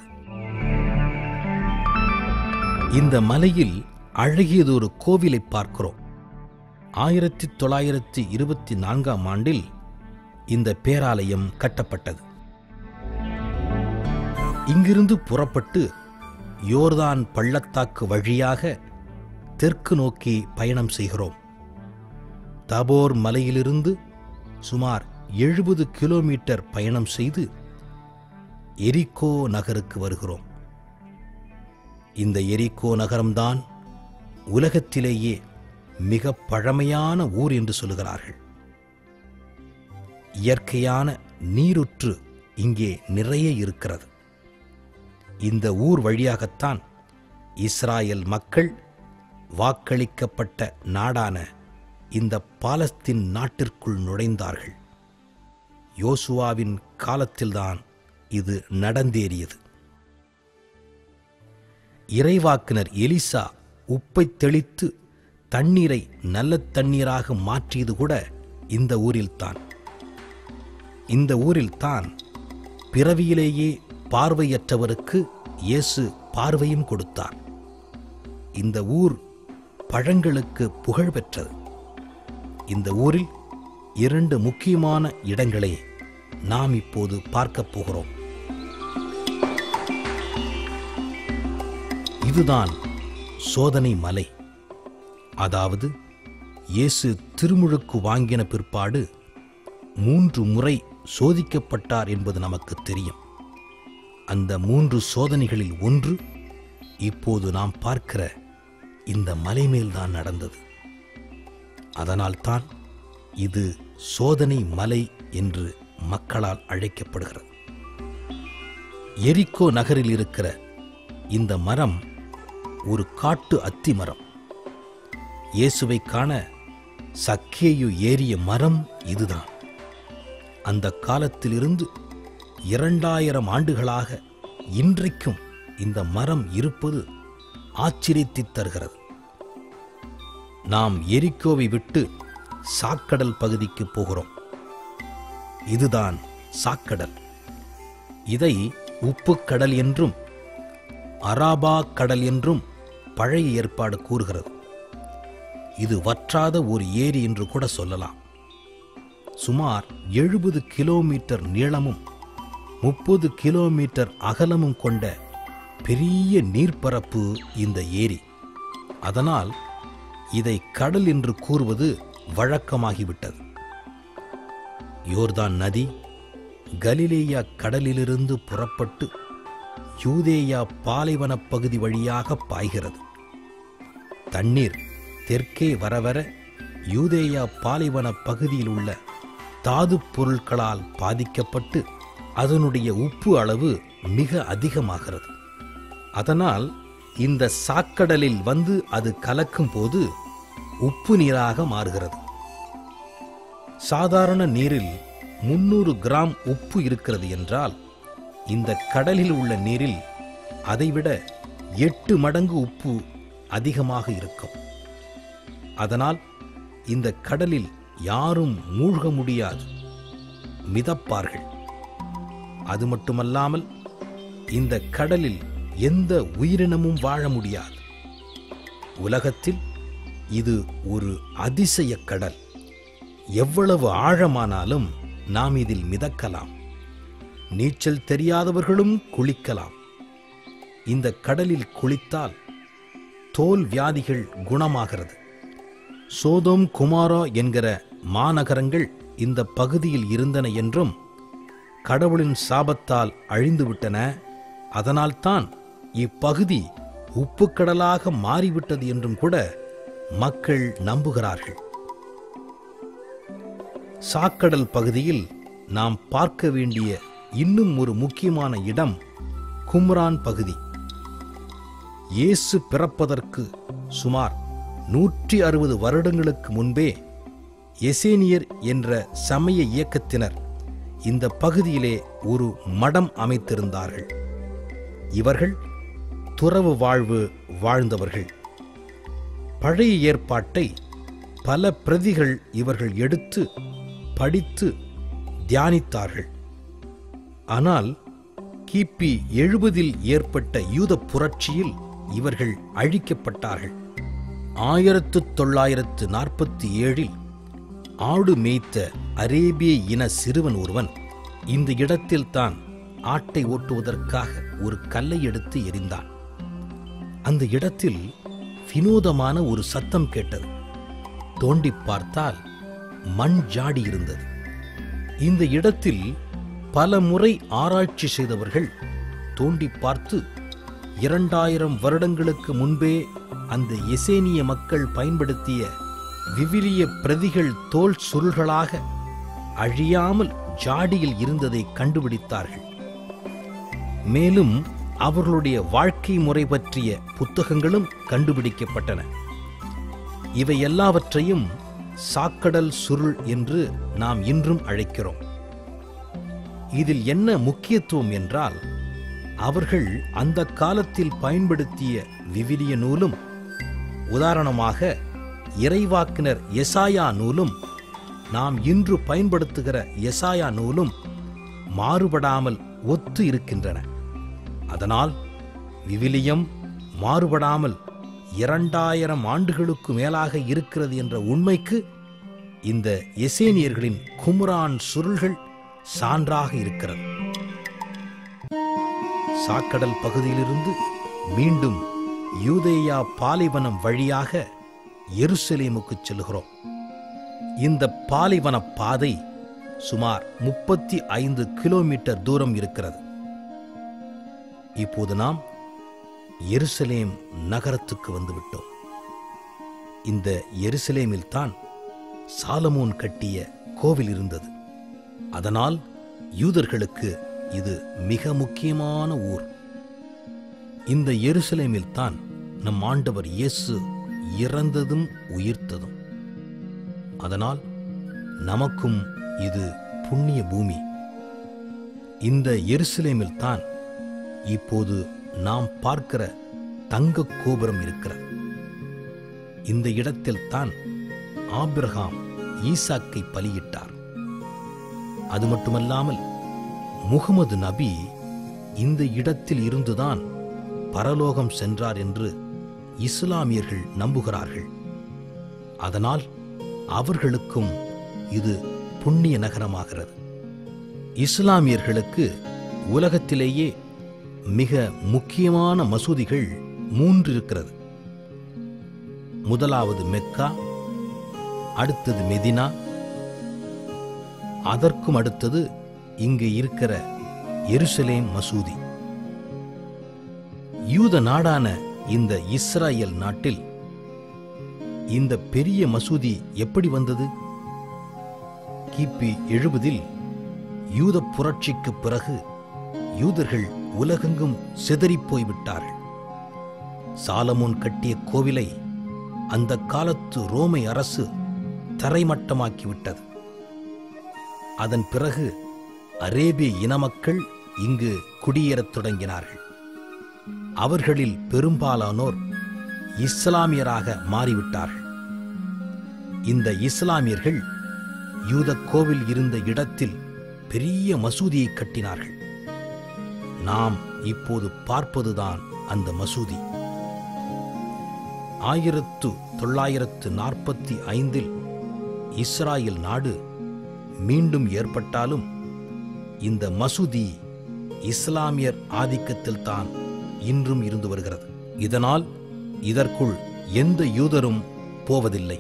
இந்த மலையில் அழகியதொரு கோவிலை பார்க்கிறோம் ஆயிரத்தி தொள்ளாயிரத்தி இருபத்தி நான்காம் ஆண்டில் இந்த பேராலயம் கட்டப்பட்டது இங்கிருந்து புறப்பட்டு யோர்தான் பள்ளத்தாக்கு வழியாக தெற்கு நோக்கி பயணம் செய்கிறோம் தபோர் மலையிலிருந்து சுமார் எழுபது கிலோமீட்டர் பயணம் செய்து எரிக்கோ நகருக்கு வருகிறோம் இந்த எரிக்கோ நகரம்தான் உலகத்திலேயே மிக பழமையான ஊர் என்று சொல்கிறார்கள் இயற்கையான நீருற்று இங்கே நிறைய இருக்கிறது இந்த ஊர் வழியாகத்தான் இஸ்ராயல் மக்கள் வாக்களிக்கப்பட்ட நாடான இந்த பாலஸ்தீன் நாட்டிற்குள் நுழைந்தார்கள் யோசுவாவின் காலத்தில்தான் இது நடந்தேறியது இறைவாக்கினர் எலிசா உப்பை தெளித்து தண்ணீரை நல்ல தண்ணீராக மாற்றியது கூட இந்த ஊரில்தான் இந்த ஊரில்தான் பிறவியிலேயே பார்வையற்றவருக்கு இயேசு பார்வையும் கொடுத்தார் இந்த ஊர் பழங்களுக்கு புகழ் பெற்றது இந்த ஊரில் இரண்டு முக்கியமான இடங்களை நாம் இப்போது பார்க்கப் போகிறோம் இதுதான் சோதனை மலை அதாவது இயேசு திருமுழுக்கு வாங்கின பிற்பாடு மூன்று முறை சோதிக்கப்பட்டார் என்பது நமக்கு தெரியும் அந்த மூன்று சோதனைகளில் ஒன்று இப்போது நாம் பார்க்கிற இந்த மலை மேல்தான் நடந்தது அதனால்தான் இது சோதனை மலை என்று மக்களால் அழைக்கப்படுகிறது எரிக்கோ நகரில் இருக்கிற இந்த மரம் ஒரு காட்டு அத்தி மரம் இயேசுவை காண சக்கேயு ஏறிய மரம் இதுதான் அந்த காலத்திலிருந்து இரண்டாயிரம் ஆண்டுகளாக இன்றைக்கும் இந்த மரம் இருப்பது ஆச்சரியத்தைத் தருகிறது நாம் எரிக்கோவை விட்டு சாக்கடல் பகுதிக்கு போகிறோம் இதுதான் சாக்கடல் இதை உப்புக்கடல் என்றும் அராபா கடல் என்றும் பழைய ஏற்பாடு கூறுகிறது இது வற்றாத ஒரு ஏரி என்று கூட சொல்லலாம் சுமார் எழுபது கிலோமீட்டர் நீளமும் முப்பது கிலோமீட்டர் அகலமும் கொண்ட பெரிய நீர்ப்பரப்பு இந்த ஏரி அதனால் இதை கடல் என்று கூறுவது வழக்கமாகிவிட்டது யோர்தான் நதி கலிலேயா கடலிலிருந்து புறப்பட்டு யூதேயா பாலைவனப் பகுதி வழியாக பாய்கிறது தண்ணீர் தெற்கே வரவர யூதேயா பாலைவன பகுதியில் உள்ள தாதுப் பொருட்களால் பாதிக்கப்பட்டு அதனுடைய உப்பு அளவு மிக அதிகமாகிறது அதனால் இந்த சாக்கடலில் வந்து அது கலக்கும் போது உப்பு நீராக மாறுகிறது சாதாரண நீரில் முன்னூறு கிராம் உப்பு இருக்கிறது என்றால் இந்த கடலில் உள்ள நீரில் அதைவிட எட்டு மடங்கு உப்பு அதிகமாக இருக்கும் அதனால் இந்த கடலில் யாரும் மூழ்க முடியாது மிதப்பார்கள் அது மட்டுமல்லாமல் இந்த கடலில் எந்த உயிரினமும் வாழ முடியாது உலகத்தில் இது ஒரு அதிசய கடல் எவ்வளவு ஆழமானாலும் நாம் இதில் மிதக்கலாம் நீச்சல் தெரியாதவர்களும் குளிக்கலாம் இந்த கடலில் குளித்தால் தோல் வியாதிகள் குணமாகிறது சோதோம் குமாரா என்கிற மாநகரங்கள் இந்த பகுதியில் இருந்தன என்றும் கடவுளின் சாபத்தால் அழிந்துவிட்டன அதனால்தான் இப்பகுதி உப்புக்கடலாக மாறிவிட்டது என்றும் கூட மக்கள் நம்புகிறார்கள் சாக்கடல் பகுதியில் நாம் பார்க்க வேண்டிய இன்னும் ஒரு முக்கியமான இடம் கும்ரான் பகுதி இயேசு பிறப்பதற்கு சுமார் நூற்றி அறுபது வருடங்களுக்கு முன்பே எசேனியர் என்ற சமய இயக்கத்தினர் இந்த பகுதியிலே ஒரு மடம் அமைத்திருந்தார்கள் இவர்கள் துறவு வாழ்வு வாழ்ந்தவர்கள் பழைய ஏற்பாட்டை பல பிரதிகள் இவர்கள் எடுத்து படித்து தியானித்தார்கள் ஆனால் கிபி எழுபதில் ஏற்பட்ட யூத புரட்சியில் இவர்கள் அழிக்கப்பட்டார்கள் ஆயிரத்து தொள்ளாயிரத்து நாற்பத்தி ஏழில் ஆடு மேய்த்த அரேபிய இன சிறுவன் ஒருவன் இந்த இடத்தில்தான் ஆட்டை ஓட்டுவதற்காக ஒரு கல்லை எடுத்து எறிந்தான் அந்த இடத்தில் வினோதமான ஒரு சத்தம் கேட்டது தோண்டி பார்த்தால் மண் ஜாடி இருந்தது இந்த இடத்தில் பல முறை ஆராய்ச்சி செய்தவர்கள் தோண்டி பார்த்து இரண்டாயிரம் வருடங்களுக்கு முன்பே அந்த எசேனிய மக்கள் பயன்படுத்திய விவிலிய பிரதிகள் தோல் சுருள்களாக அழியாமல் ஜாடியில் இருந்ததை கண்டுபிடித்தார்கள் மேலும் அவர்களுடைய வாழ்க்கை முறை பற்றிய புத்தகங்களும் கண்டுபிடிக்கப்பட்டன இவை எல்லாவற்றையும் சாக்கடல் சுருள் என்று நாம் இன்றும் அழைக்கிறோம் இதில் என்ன முக்கியத்துவம் என்றால் அவர்கள் அந்த காலத்தில் பயன்படுத்திய விவிலிய நூலும் உதாரணமாக இறைவாக்கினர் எசாயா நூலும் நாம் இன்று பயன்படுத்துகிற எசாயா நூலும் மாறுபடாமல் ஒத்து இருக்கின்றன அதனால் விவிலியம் மாறுபடாமல் இரண்டாயிரம் ஆண்டுகளுக்கு மேலாக இருக்கிறது என்ற உண்மைக்கு இந்த எசேனியர்களின் குமுரான் சுருள்கள் சான்றாக இருக்கிறது சாக்கடல் பகுதியிலிருந்து மீண்டும் யூதேயா பாலைவனம் வழியாக எருசலேமுக்கு செல்கிறோம் இந்த பாலைவன பாதை சுமார் முப்பத்தி ஐந்து கிலோமீட்டர் தூரம் இருக்கிறது இப்போது நாம் எருசலேம் நகரத்துக்கு வந்துவிட்டோம் இந்த எருசலேமில் தான் சாலமோன் கட்டிய கோவில் இருந்தது அதனால் யூதர்களுக்கு இது மிக முக்கியமான ஊர் இந்த எருசலேமில் தான் நம் ஆண்டவர் இயேசு இறந்ததும் உயிர்த்ததும் அதனால் நமக்கும் இது புண்ணிய பூமி இந்த எருசலேமில் தான் இப்போது நாம் பார்க்கிற தங்க கோபுரம் இருக்கிறது இந்த இடத்தில் தான் ஆபிரகாம் ஈசாக்கை பலியிட்டார் அது மட்டுமல்லாமல் முகமது நபி இந்த இடத்தில் இருந்துதான் பரலோகம் சென்றார் என்று இஸ்லாமியர்கள் நம்புகிறார்கள் அதனால் அவர்களுக்கும் இது புண்ணிய நகரமாகிறது இஸ்லாமியர்களுக்கு உலகத்திலேயே மிக முக்கியமான மசூதிகள் மூன்று இருக்கிறது முதலாவது மெக்கா அடுத்தது மெதினா அதற்கும் அடுத்தது இங்கு இருக்கிற எருசலேம் மசூதி யூத நாடான இந்த இஸ்ராயல் நாட்டில் இந்த பெரிய மசூதி எப்படி வந்தது கிபி எழுபதில் யூத புரட்சிக்கு பிறகு யூதர்கள் உலகெங்கும் சிதறிப் போய்விட்டார்கள் சாலமோன் கட்டிய கோவிலை அந்த காலத்து ரோமை அரசு தரைமட்டமாக்கிவிட்டது அதன் பிறகு அரேபிய இன மக்கள் இங்கு குடியேறத் தொடங்கினார்கள் அவர்களில் பெரும்பாலானோர் இஸ்லாமியராக மாறிவிட்டார்கள் இந்த இஸ்லாமியர்கள் யூத கோவில் இருந்த இடத்தில் பெரிய மசூதியை கட்டினார்கள் நாம் இப்போது பார்ப்பதுதான் அந்த மசூதி ஆயிரத்து தொள்ளாயிரத்து நாற்பத்தி ஐந்தில் இஸ்ராயல் நாடு மீண்டும் ஏற்பட்டாலும் இந்த மசூதி இஸ்லாமியர் ஆதிக்கத்தில்தான் இன்றும் இருந்து வருகிறது இதனால் இதற்குள் எந்த யூதரும் போவதில்லை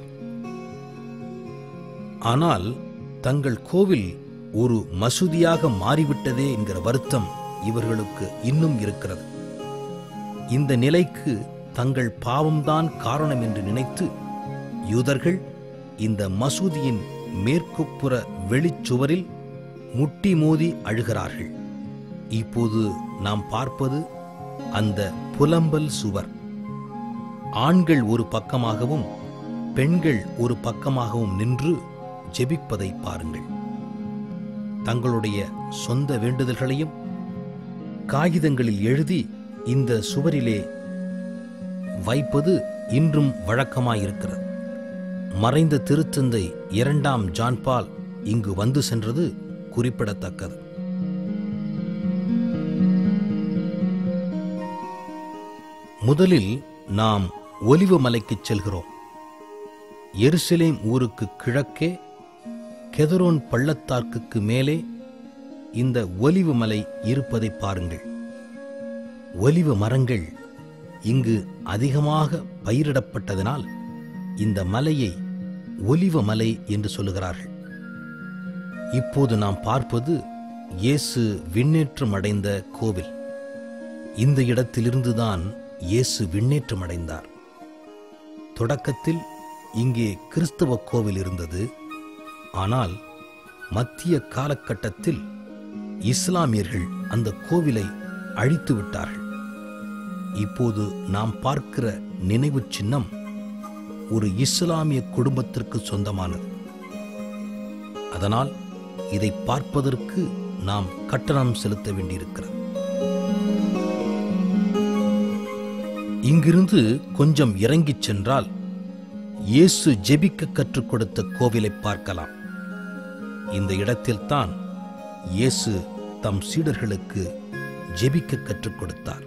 ஆனால் தங்கள் கோவில் ஒரு மசூதியாக மாறிவிட்டதே என்கிற வருத்தம் இவர்களுக்கு இன்னும் இருக்கிறது இந்த நிலைக்கு தங்கள் பாவம்தான் காரணம் என்று நினைத்து யூதர்கள் இந்த மசூதியின் மேற்குப்புற வெளிச்சுவரில் முட்டி மோதி அழுகிறார்கள் இப்போது நாம் பார்ப்பது அந்த புலம்பல் சுவர் ஆண்கள் ஒரு பக்கமாகவும் பெண்கள் ஒரு பக்கமாகவும் நின்று ஜெபிப்பதை பாருங்கள் தங்களுடைய சொந்த வேண்டுதல்களையும் காகிதங்களில் எழுதி இந்த சுவரிலே வைப்பது இன்றும் வழக்கமாயிருக்கிறது மறைந்த திருத்தந்தை இரண்டாம் ஜான்பால் இங்கு வந்து சென்றது குறிப்பிடத்தக்கது முதலில் நாம் ஒலிவ மலைக்குச் செல்கிறோம் எருசலேம் ஊருக்கு கிழக்கே கெதரோன் பள்ளத்தாக்குக்கு மேலே இந்த ஒலிவு மலை இருப்பதை பாருங்கள் ஒலிவ மரங்கள் இங்கு அதிகமாக பயிரிடப்பட்டதனால் இந்த மலையை ஒலிவ மலை என்று சொல்லுகிறார்கள் இப்போது நாம் பார்ப்பது இயேசு விண்ணேற்றம் அடைந்த கோவில் இந்த இடத்திலிருந்துதான் இயேசு விண்ணேற்றம் அடைந்தார் தொடக்கத்தில் இங்கே கிறிஸ்தவ கோவில் இருந்தது ஆனால் மத்திய காலகட்டத்தில் இஸ்லாமியர்கள் அந்த கோவிலை அழித்து விட்டார்கள் இப்போது நாம் பார்க்கிற நினைவு சின்னம் ஒரு இஸ்லாமிய குடும்பத்திற்கு சொந்தமானது அதனால் இதை பார்ப்பதற்கு நாம் கட்டணம் செலுத்த வேண்டியிருக்கிறது இங்கிருந்து கொஞ்சம் இறங்கிச் சென்றால் இயேசு ஜெபிக்க கற்றுக் கொடுத்த கோவிலை பார்க்கலாம் இந்த இடத்தில்தான் இயேசு தம் சீடர்களுக்கு ஜெபிக்க கற்றுக் கொடுத்தார்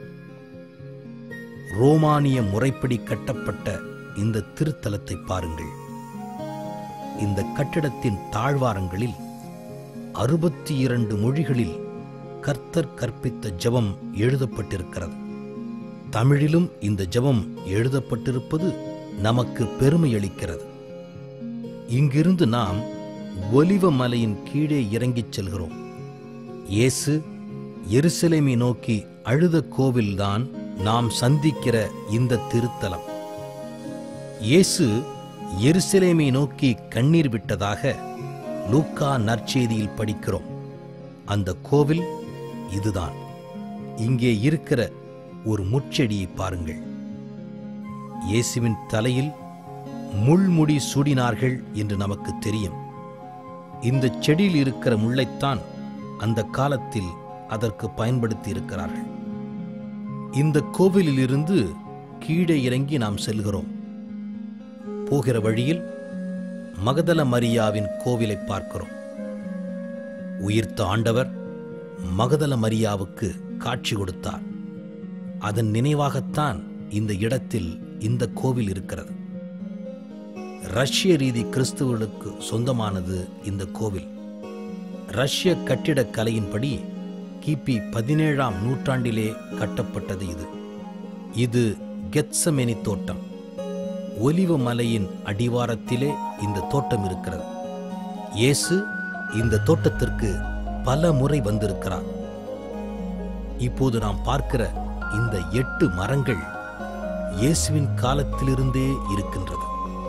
ரோமானிய முறைப்படி கட்டப்பட்ட இந்த திருத்தலத்தை பாருங்கள் இந்த கட்டிடத்தின் தாழ்வாரங்களில் அறுபத்தி இரண்டு மொழிகளில் கர்த்தர் கற்பித்த ஜெபம் எழுதப்பட்டிருக்கிறது தமிழிலும் இந்த ஜெபம் எழுதப்பட்டிருப்பது நமக்கு பெருமை அளிக்கிறது இங்கிருந்து நாம் ஒலிவ மலையின் கீழே இறங்கிச் செல்கிறோம் இயேசு எருசலேமை நோக்கி அழுத கோவில்தான் நாம் சந்திக்கிற இந்த திருத்தலம் இயேசு எருசலேமை நோக்கி கண்ணீர் விட்டதாக லூக்கா நற்செய்தியில் படிக்கிறோம் அந்த கோவில் இதுதான் இங்கே இருக்கிற ஒரு முட்செடியை பாருங்கள் இயேசுவின் தலையில் முள்முடி சூடினார்கள் என்று நமக்கு தெரியும் இந்த செடியில் இருக்கிற முள்ளைத்தான் அந்த காலத்தில் அதற்கு பயன்படுத்தி இருக்கிறார்கள் இந்த கோவிலிலிருந்து கீழே இறங்கி நாம் செல்கிறோம் போகிற வழியில் மகதல மரியாவின் கோவிலை பார்க்கிறோம் உயிர்த்த ஆண்டவர் மகதல மரியாவுக்கு காட்சி கொடுத்தார் அதன் நினைவாகத்தான் இந்த இடத்தில் இந்த கோவில் இருக்கிறது ரஷ்ய ரீதி கிறிஸ்துவர்களுக்கு சொந்தமானது இந்த கோவில் ரஷ்ய கட்டிடக் கலையின்படி கிபி பதினேழாம் நூற்றாண்டிலே கட்டப்பட்டது இது இது கெத்சமெனி தோட்டம் ஒலிவ மலையின் அடிவாரத்திலே இந்த தோட்டம் இருக்கிறது இயேசு இந்த தோட்டத்திற்கு பல முறை வந்திருக்கிறார் இப்போது நாம் பார்க்கிற இந்த எட்டு மரங்கள் இயேசுவின் காலத்திலிருந்தே இருக்கின்றது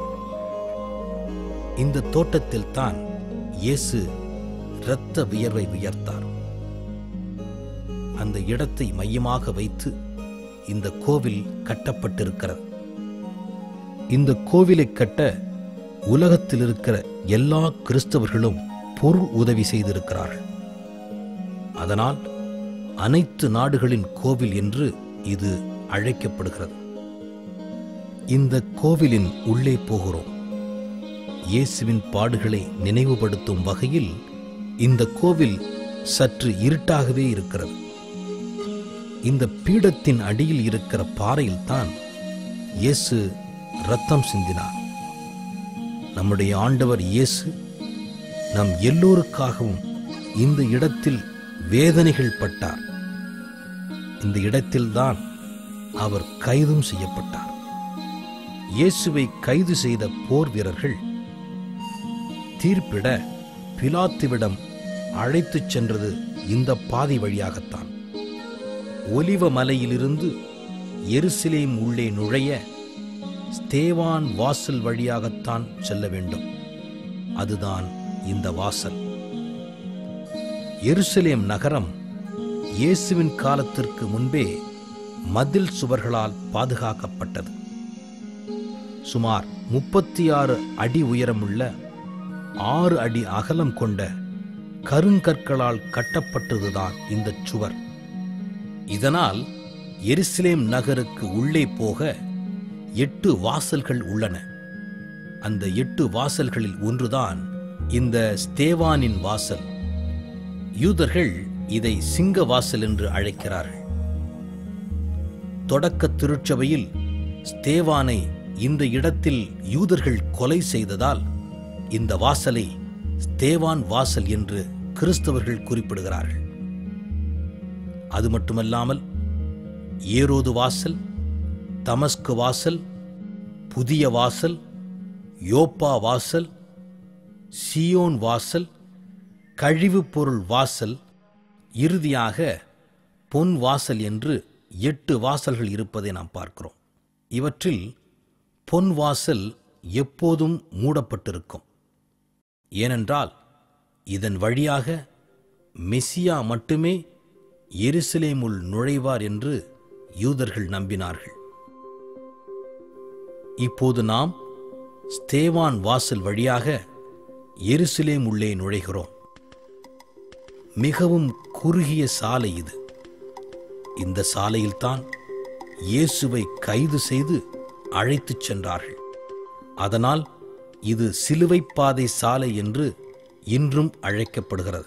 இந்த தோட்டத்தில் தான் இயேசு இரத்த வியர்வை உயர்த்தார் அந்த இடத்தை மையமாக வைத்து இந்த கோவில் கட்டப்பட்டிருக்கிறது இந்த கோவிலை கட்ட உலகத்தில் இருக்கிற எல்லா கிறிஸ்தவர்களும் பொருள் உதவி செய்திருக்கிறார்கள் அதனால் அனைத்து நாடுகளின் கோவில் என்று இது அழைக்கப்படுகிறது இந்த கோவிலின் உள்ளே போகிறோம் இயேசுவின் பாடுகளை நினைவுபடுத்தும் வகையில் இந்த கோவில் சற்று இருட்டாகவே இருக்கிறது இந்த பீடத்தின் அடியில் இருக்கிற பாறையில்தான் இயேசு ரத்தம் சிந்தினார் நம்முடைய ஆண்டவர் இயேசு நம் எல்லோருக்காகவும் இந்த இடத்தில் வேதனைகள் பட்டார் இந்த இடத்தில்தான் அவர் கைதும் செய்யப்பட்டார் இயேசுவை கைது செய்த போர் வீரர்கள் தீர்ப்பிட பிலாத்துவிடம் அழைத்துச் சென்றது இந்த பாதை வழியாகத்தான் ஒலிவ மலையிலிருந்து எருசலேம் உள்ளே நுழைய ஸ்தேவான் வாசல் வழியாகத்தான் செல்ல வேண்டும் அதுதான் இந்த வாசல் எருசலேம் நகரம் இயேசுவின் காலத்திற்கு முன்பே மதில் சுவர்களால் பாதுகாக்கப்பட்டது சுமார் முப்பத்தி ஆறு அடி உயரமுள்ள ஆறு அடி அகலம் கொண்ட கருங்கற்களால் கட்டப்பட்டதுதான் இந்த சுவர் இதனால் எருசலேம் நகருக்கு உள்ளே போக எட்டு வாசல்கள் உள்ளன அந்த எட்டு வாசல்களில் ஒன்றுதான் இந்த ஸ்தேவானின் வாசல் யூதர்கள் இதை சிங்க வாசல் என்று அழைக்கிறார்கள் தொடக்க திருச்சபையில் ஸ்தேவானை இந்த இடத்தில் யூதர்கள் கொலை செய்ததால் இந்த வாசலை ஸ்தேவான் வாசல் என்று கிறிஸ்தவர்கள் குறிப்பிடுகிறார்கள் அது மட்டுமல்லாமல் ஏரோது வாசல் தமஸ்கு வாசல் புதிய வாசல் யோப்பா வாசல் சியோன் வாசல் கழிவுப் பொருள் வாசல் இறுதியாக பொன் வாசல் என்று எட்டு வாசல்கள் இருப்பதை நாம் பார்க்கிறோம் இவற்றில் பொன் வாசல் எப்போதும் மூடப்பட்டிருக்கும் ஏனென்றால் இதன் வழியாக மெசியா மட்டுமே எருசலேமுள் நுழைவார் என்று யூதர்கள் நம்பினார்கள் இப்போது நாம் ஸ்தேவான் வாசல் வழியாக எருசலேம் உள்ளே நுழைகிறோம் மிகவும் குறுகிய சாலை இது இந்த சாலையில்தான் இயேசுவை கைது செய்து அழைத்துச் சென்றார்கள் அதனால் இது சிலுவைப் பாதை சாலை என்று இன்றும் அழைக்கப்படுகிறது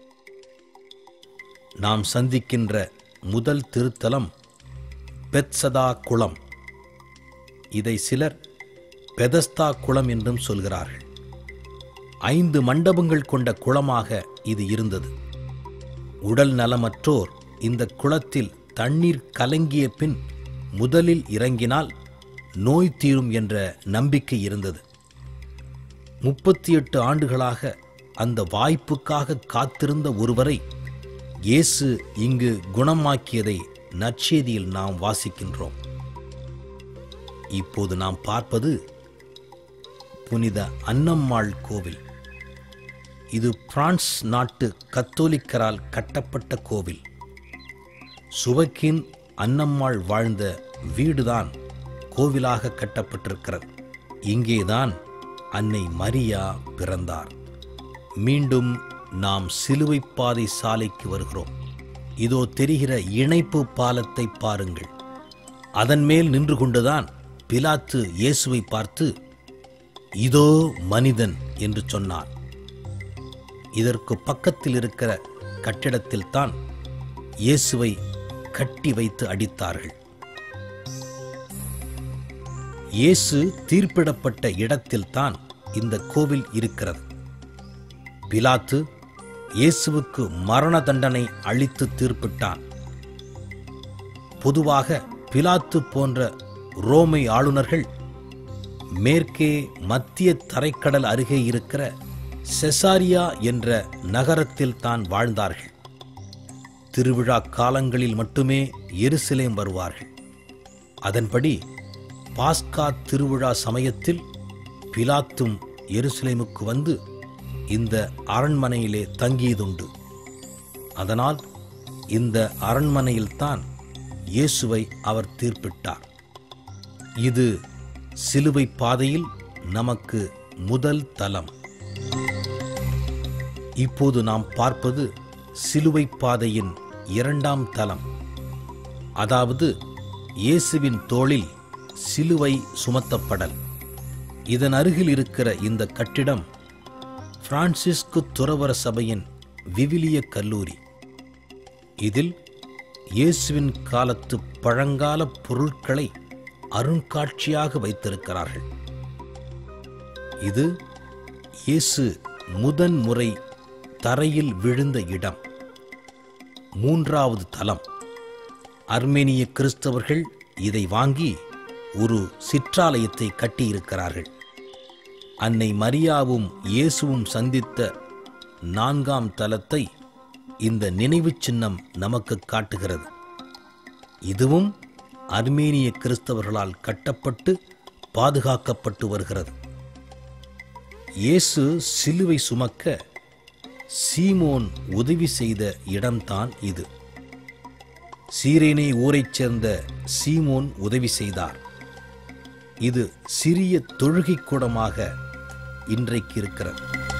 நாம் சந்திக்கின்ற முதல் திருத்தலம் பெத்சதா குளம் இதை சிலர் பெதஸ்தா குளம் என்றும் சொல்கிறார்கள் ஐந்து மண்டபங்கள் கொண்ட குளமாக இது இருந்தது உடல் நலமற்றோர் இந்த குளத்தில் தண்ணீர் கலங்கிய பின் முதலில் இறங்கினால் நோய் தீரும் என்ற நம்பிக்கை இருந்தது முப்பத்தி எட்டு ஆண்டுகளாக அந்த வாய்ப்புக்காக காத்திருந்த ஒருவரை இயேசு இங்கு குணமாக்கியதை நற்செய்தியில் நாம் வாசிக்கின்றோம் இப்போது நாம் பார்ப்பது புனித அன்னம்மாள் கோவில் இது பிரான்ஸ் நாட்டு கத்தோலிக்கரால் கட்டப்பட்ட கோவில் சுவக்கின் அன்னம்மாள் வாழ்ந்த வீடுதான் கோவிலாக கட்டப்பட்டிருக்கிறது இங்கேதான் அன்னை மரியா பிறந்தார் மீண்டும் நாம் சிலுவைப் பாதை சாலைக்கு வருகிறோம் இதோ தெரிகிற இணைப்பு பாலத்தை பாருங்கள் அதன் மேல் நின்று கொண்டுதான் பிலாத்து இயேசுவை பார்த்து இதோ மனிதன் என்று சொன்னார் இதற்கு பக்கத்தில் இருக்கிற கட்டிடத்தில்தான் இயேசுவை கட்டி வைத்து அடித்தார்கள் இயேசு தீர்ப்பிடப்பட்ட இடத்தில்தான் இந்த கோவில் இருக்கிறது பிலாத்து இயேசுவுக்கு மரண தண்டனை அளித்து தீர்ப்பிட்டான் பொதுவாக பிலாத்து போன்ற ரோமை ஆளுநர்கள் மேற்கே மத்திய தரைக்கடல் அருகே இருக்கிற செசாரியா என்ற நகரத்தில் தான் வாழ்ந்தார்கள் திருவிழா காலங்களில் மட்டுமே எருசலேம் வருவார்கள் அதன்படி பாஸ்கா திருவிழா சமயத்தில் பிலாத்தும் எருசலேமுக்கு வந்து இந்த அரண்மனையிலே தங்கியதுண்டு அதனால் இந்த அரண்மனையில்தான் இயேசுவை அவர் தீர்ப்பிட்டார் இது சிலுவை பாதையில் நமக்கு முதல் தலம் இப்போது நாம் பார்ப்பது சிலுவை பாதையின் இரண்டாம் தலம் அதாவது இயேசுவின் தோளில் சிலுவை சுமத்தப்படல் இதன் அருகில் இருக்கிற இந்த கட்டிடம் பிரான்சிஸ்கு துறவர சபையின் விவிலிய கல்லூரி இதில் இயேசுவின் காலத்து பழங்கால பொருட்களை அருங்காட்சியாக வைத்திருக்கிறார்கள் இது இயேசு முதன் முறை தரையில் விழுந்த இடம் மூன்றாவது தலம் அர்மேனிய கிறிஸ்தவர்கள் இதை வாங்கி ஒரு சிற்றாலயத்தை கட்டியிருக்கிறார்கள் அன்னை மரியாவும் இயேசுவும் சந்தித்த நான்காம் தலத்தை இந்த நினைவுச் சின்னம் நமக்கு காட்டுகிறது இதுவும் அர்மேனிய கிறிஸ்தவர்களால் கட்டப்பட்டு பாதுகாக்கப்பட்டு வருகிறது இயேசு சிலுவை சுமக்க சீமோன் உதவி செய்த இடம்தான் இது சீரேனே ஊரைச் சேர்ந்த சீமோன் உதவி செய்தார் இது சிறிய தொழுகை கூடமாக இன்றைக்கு இருக்கிறது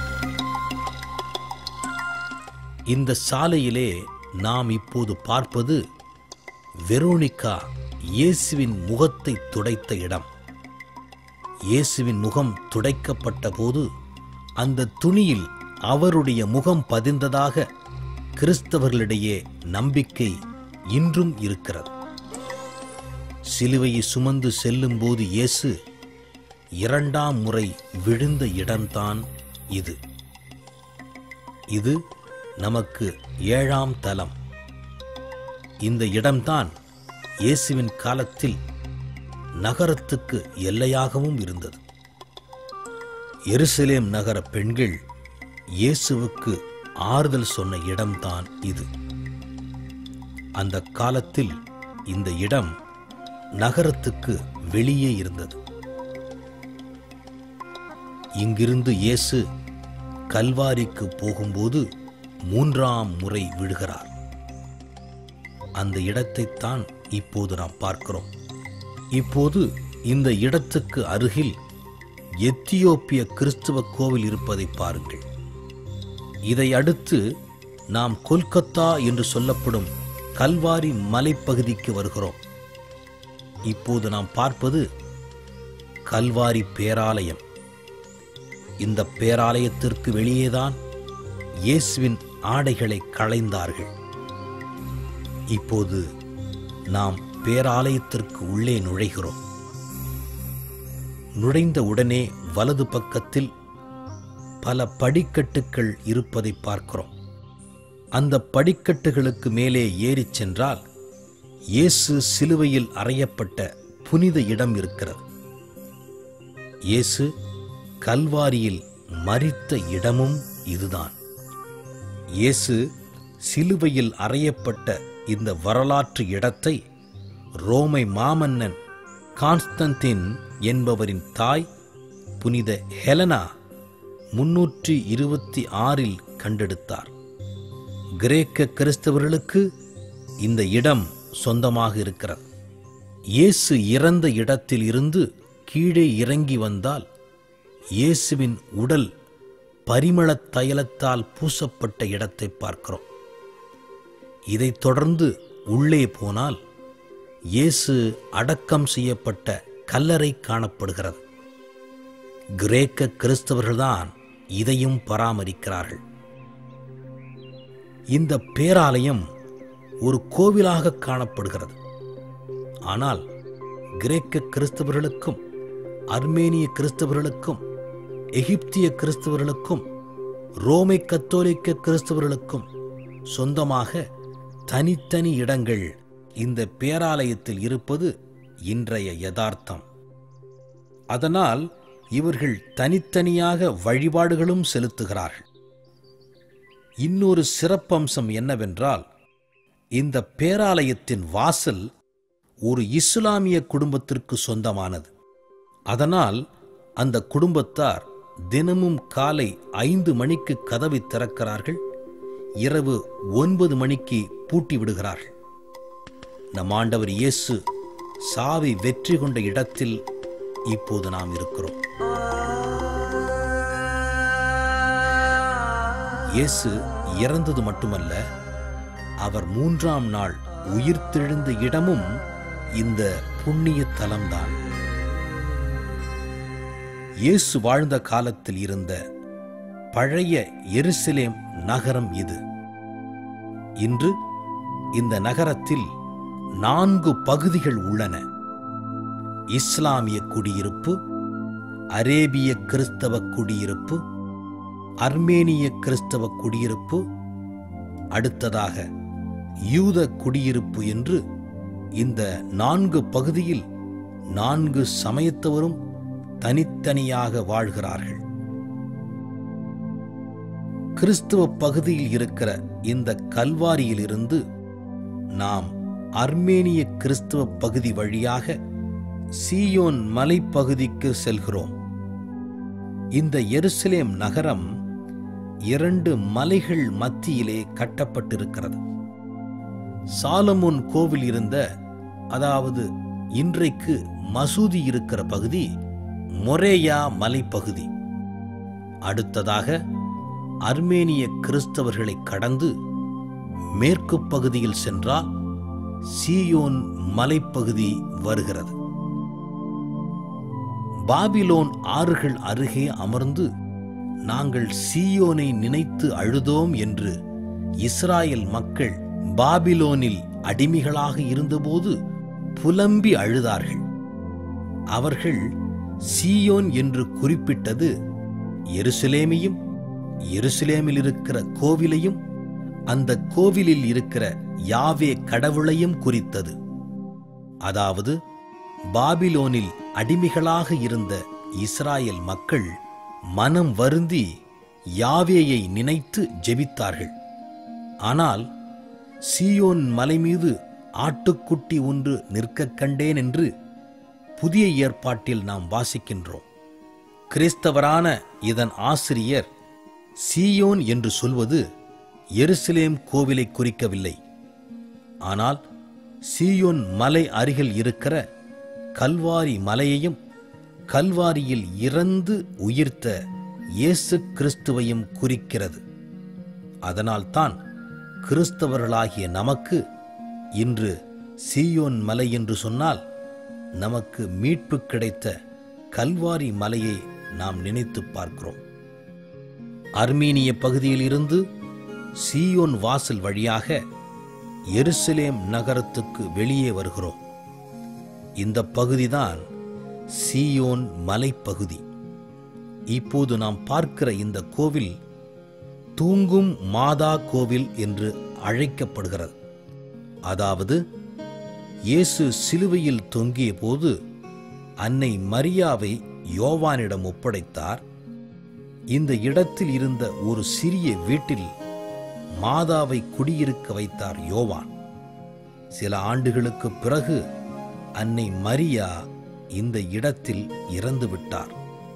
இந்த சாலையிலே நாம் இப்போது பார்ப்பது வெரோனிகா இயேசுவின் முகத்தை துடைத்த இடம் இயேசுவின் முகம் துடைக்கப்பட்ட போது அந்த துணியில் அவருடைய முகம் பதிந்ததாக கிறிஸ்தவர்களிடையே நம்பிக்கை இன்றும் இருக்கிறது சிலுவையை சுமந்து செல்லும்போது இயேசு இரண்டாம் முறை விழுந்த இடம்தான் இது இது நமக்கு ஏழாம் தலம் இந்த இடம்தான் இயேசுவின் காலத்தில் நகரத்துக்கு எல்லையாகவும் இருந்தது எருசலேம் நகர பெண்கள் இயேசுவுக்கு ஆறுதல் சொன்ன இடம்தான் இது அந்த காலத்தில் இந்த இடம் நகரத்துக்கு வெளியே இருந்தது இங்கிருந்து இயேசு கல்வாரிக்கு போகும்போது மூன்றாம் முறை விழுகிறார் அந்த இடத்தைத்தான் இப்போது நாம் பார்க்கிறோம் இப்போது இந்த இடத்துக்கு அருகில் எத்தியோப்பிய கிறிஸ்துவ கோவில் இருப்பதை பாருங்கள் இதை அடுத்து நாம் கொல்கத்தா என்று சொல்லப்படும் கல்வாரி மலைப்பகுதிக்கு வருகிறோம் இப்போது நாம் பார்ப்பது கல்வாரி பேராலயம் இந்த பேராலயத்திற்கு வெளியேதான் இயேசுவின் ஆடைகளை களைந்தார்கள் இப்போது நாம் பேராலயத்திற்கு உள்ளே நுழைகிறோம் நுழைந்த உடனே வலது பக்கத்தில் பல படிக்கட்டுகள் இருப்பதை பார்க்கிறோம் அந்த படிக்கட்டுகளுக்கு மேலே ஏறிச் சென்றால் இயேசு சிலுவையில் அறையப்பட்ட புனித இடம் இருக்கிறது இயேசு கல்வாரியில் மரித்த இடமும் இதுதான் இயேசு சிலுவையில் அறையப்பட்ட இந்த வரலாற்று இடத்தை ரோமை மாமன்னன் கான்ஸ்டன்டின் என்பவரின் தாய் புனித ஹெலனா முன்னூற்றி இருபத்தி ஆறில் கண்டெடுத்தார் கிரேக்க கிறிஸ்தவர்களுக்கு இந்த இடம் சொந்தமாக இருக்கிறது இயேசு இறந்த இடத்தில் இருந்து கீழே இறங்கி வந்தால் இயேசுவின் உடல் பரிமளத் தைலத்தால் பூசப்பட்ட இடத்தை பார்க்கிறோம் இதைத் தொடர்ந்து உள்ளே போனால் இயேசு அடக்கம் செய்யப்பட்ட கல்லறை காணப்படுகிறது கிரேக்க கிறிஸ்தவர்கள்தான் இதையும் பராமரிக்கிறார்கள் இந்த பேராலயம் ஒரு கோவிலாக காணப்படுகிறது ஆனால் கிரேக்க கிறிஸ்தவர்களுக்கும் அர்மேனிய கிறிஸ்தவர்களுக்கும் எகிப்திய கிறிஸ்தவர்களுக்கும் ரோமை கத்தோலிக்க கிறிஸ்தவர்களுக்கும் சொந்தமாக தனித்தனி இடங்கள் இந்த பேராலயத்தில் இருப்பது இன்றைய யதார்த்தம் அதனால் இவர்கள் தனித்தனியாக வழிபாடுகளும் செலுத்துகிறார்கள் இன்னொரு சிறப்பம்சம் என்னவென்றால் இந்த பேராலயத்தின் வாசல் ஒரு இஸ்லாமிய குடும்பத்திற்கு சொந்தமானது அதனால் அந்த குடும்பத்தார் தினமும் காலை ஐந்து மணிக்கு கதவை திறக்கிறார்கள் இரவு ஒன்பது மணிக்கு பூட்டி விடுகிறார்கள் நம் ஆண்டவர் இயேசு சாவை வெற்றி கொண்ட இடத்தில் இப்போது நாம் இருக்கிறோம் இயேசு இறந்தது மட்டுமல்ல அவர் மூன்றாம் நாள் உயிர்த்தெழுந்த இடமும் இந்த புண்ணிய தலம்தான் இயேசு வாழ்ந்த காலத்தில் இருந்த பழைய எருசலேம் நகரம் இது இன்று இந்த நகரத்தில் நான்கு பகுதிகள் உள்ளன இஸ்லாமிய குடியிருப்பு அரேபிய கிறிஸ்தவ குடியிருப்பு அர்மேனிய கிறிஸ்தவ குடியிருப்பு அடுத்ததாக யூத குடியிருப்பு என்று இந்த நான்கு பகுதியில் நான்கு சமயத்தவரும் தனித்தனியாக வாழ்கிறார்கள் கிறிஸ்துவ பகுதியில் இருக்கிற இந்த கல்வாரியிலிருந்து நாம் அர்மேனிய கிறிஸ்துவ பகுதி வழியாக சீயோன் மலைப்பகுதிக்கு செல்கிறோம் இந்த எருசலேம் நகரம் இரண்டு மலைகள் மத்தியிலே கட்டப்பட்டிருக்கிறது சாலமோன் கோவில் இருந்த அதாவது இன்றைக்கு மசூதி இருக்கிற பகுதி மொரேயா மலைப்பகுதி அடுத்ததாக அர்மேனிய கிறிஸ்தவர்களை கடந்து மேற்கு பகுதியில் சென்றால் சீயோன் மலைப்பகுதி வருகிறது பாபிலோன் ஆறுகள் அருகே அமர்ந்து நாங்கள் சீயோனை நினைத்து அழுதோம் என்று இஸ்ராயல் மக்கள் பாபிலோனில் அடிமைகளாக இருந்தபோது புலம்பி அழுதார்கள் அவர்கள் சீயோன் என்று குறிப்பிட்டது எருசலேமையும் எருசலேமில் இருக்கிற கோவிலையும் அந்த கோவிலில் இருக்கிற யாவே கடவுளையும் குறித்தது அதாவது பாபிலோனில் அடிமைகளாக இருந்த இஸ்ராயல் மக்கள் மனம் வருந்தி யாவேயை நினைத்து ஜெபித்தார்கள் ஆனால் சீயோன் மலை மீது ஆட்டுக்குட்டி ஒன்று நிற்கக் கண்டேன் என்று புதிய ஏற்பாட்டில் நாம் வாசிக்கின்றோம் கிறிஸ்தவரான இதன் ஆசிரியர் சீயோன் என்று சொல்வது எருசலேம் கோவிலை குறிக்கவில்லை ஆனால் சீயோன் மலை அருகில் இருக்கிற கல்வாரி மலையையும் கல்வாரியில் இறந்து உயிர்த்த இயேசு கிறிஸ்துவையும் குறிக்கிறது அதனால்தான் கிறிஸ்தவர்களாகிய நமக்கு இன்று சீயோன் மலை என்று சொன்னால் நமக்கு மீட்பு கிடைத்த கல்வாரி மலையை நாம் நினைத்து பார்க்கிறோம் அர்மீனிய பகுதியில் இருந்து சீயோன் வாசல் வழியாக எருசலேம் நகரத்துக்கு வெளியே வருகிறோம் இந்த பகுதிதான் சீயோன் மலைப்பகுதி இப்போது நாம் பார்க்கிற இந்த கோவில் தூங்கும் மாதா கோவில் என்று அழைக்கப்படுகிறது அதாவது இயேசு சிலுவையில் தொங்கிய போது அன்னை மரியாவை யோவானிடம் ஒப்படைத்தார் இந்த இடத்தில் இருந்த ஒரு சிறிய வீட்டில் மாதாவை குடியிருக்க வைத்தார் யோவான் சில ஆண்டுகளுக்கு பிறகு அன்னை மரியா இந்த இடத்தில் இறந்து விட்டார்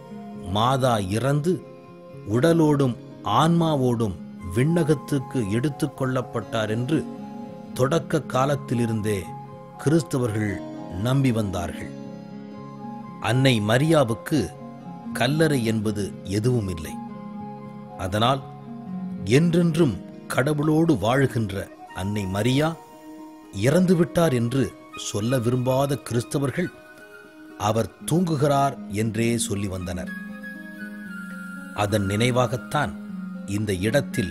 மாதா இறந்து உடலோடும் ஆன்மாவோடும் விண்ணகத்துக்கு எடுத்துக் கொள்ளப்பட்டார் என்று தொடக்க காலத்திலிருந்தே கிறிஸ்தவர்கள் நம்பி வந்தார்கள் அன்னை மரியாவுக்கு கல்லறை என்பது எதுவும் இல்லை அதனால் என்றென்றும் கடவுளோடு வாழுகின்ற அன்னை மரியா இறந்துவிட்டார் என்று சொல்ல விரும்பாத கிறிஸ்தவர்கள் அவர் தூங்குகிறார் என்றே சொல்லி வந்தனர் அதன் நினைவாகத்தான் இந்த இடத்தில்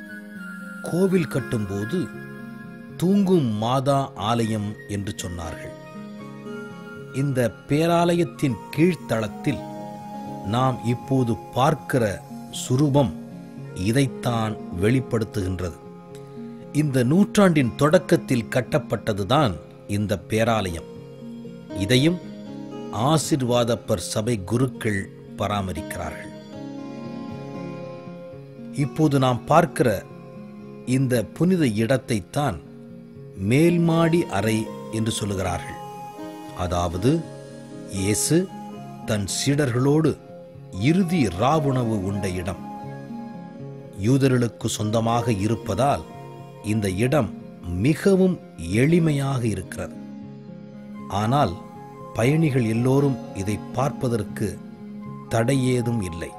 கோவில் கட்டும்போது தூங்கும் மாதா ஆலயம் என்று சொன்னார்கள் இந்த பேராலயத்தின் கீழ்த்தளத்தில் நாம் இப்போது பார்க்கிற சுரூபம் இதைத்தான் வெளிப்படுத்துகின்றது இந்த நூற்றாண்டின் தொடக்கத்தில் கட்டப்பட்டதுதான் இந்த பேராலயம் இதையும் ஆசிர்வாதப்பர் சபை குருக்கள் பராமரிக்கிறார்கள் இப்போது நாம் பார்க்கிற இந்த புனித இடத்தைத்தான் மேல்மாடி அறை என்று சொல்லுகிறார்கள் அதாவது இயேசு தன் சீடர்களோடு இறுதி ராவுணவு உண்ட இடம் யூதர்களுக்கு சொந்தமாக இருப்பதால் இந்த இடம் மிகவும் எளிமையாக இருக்கிறது ஆனால் பயணிகள் எல்லோரும் இதை பார்ப்பதற்கு தடையேதும் இல்லை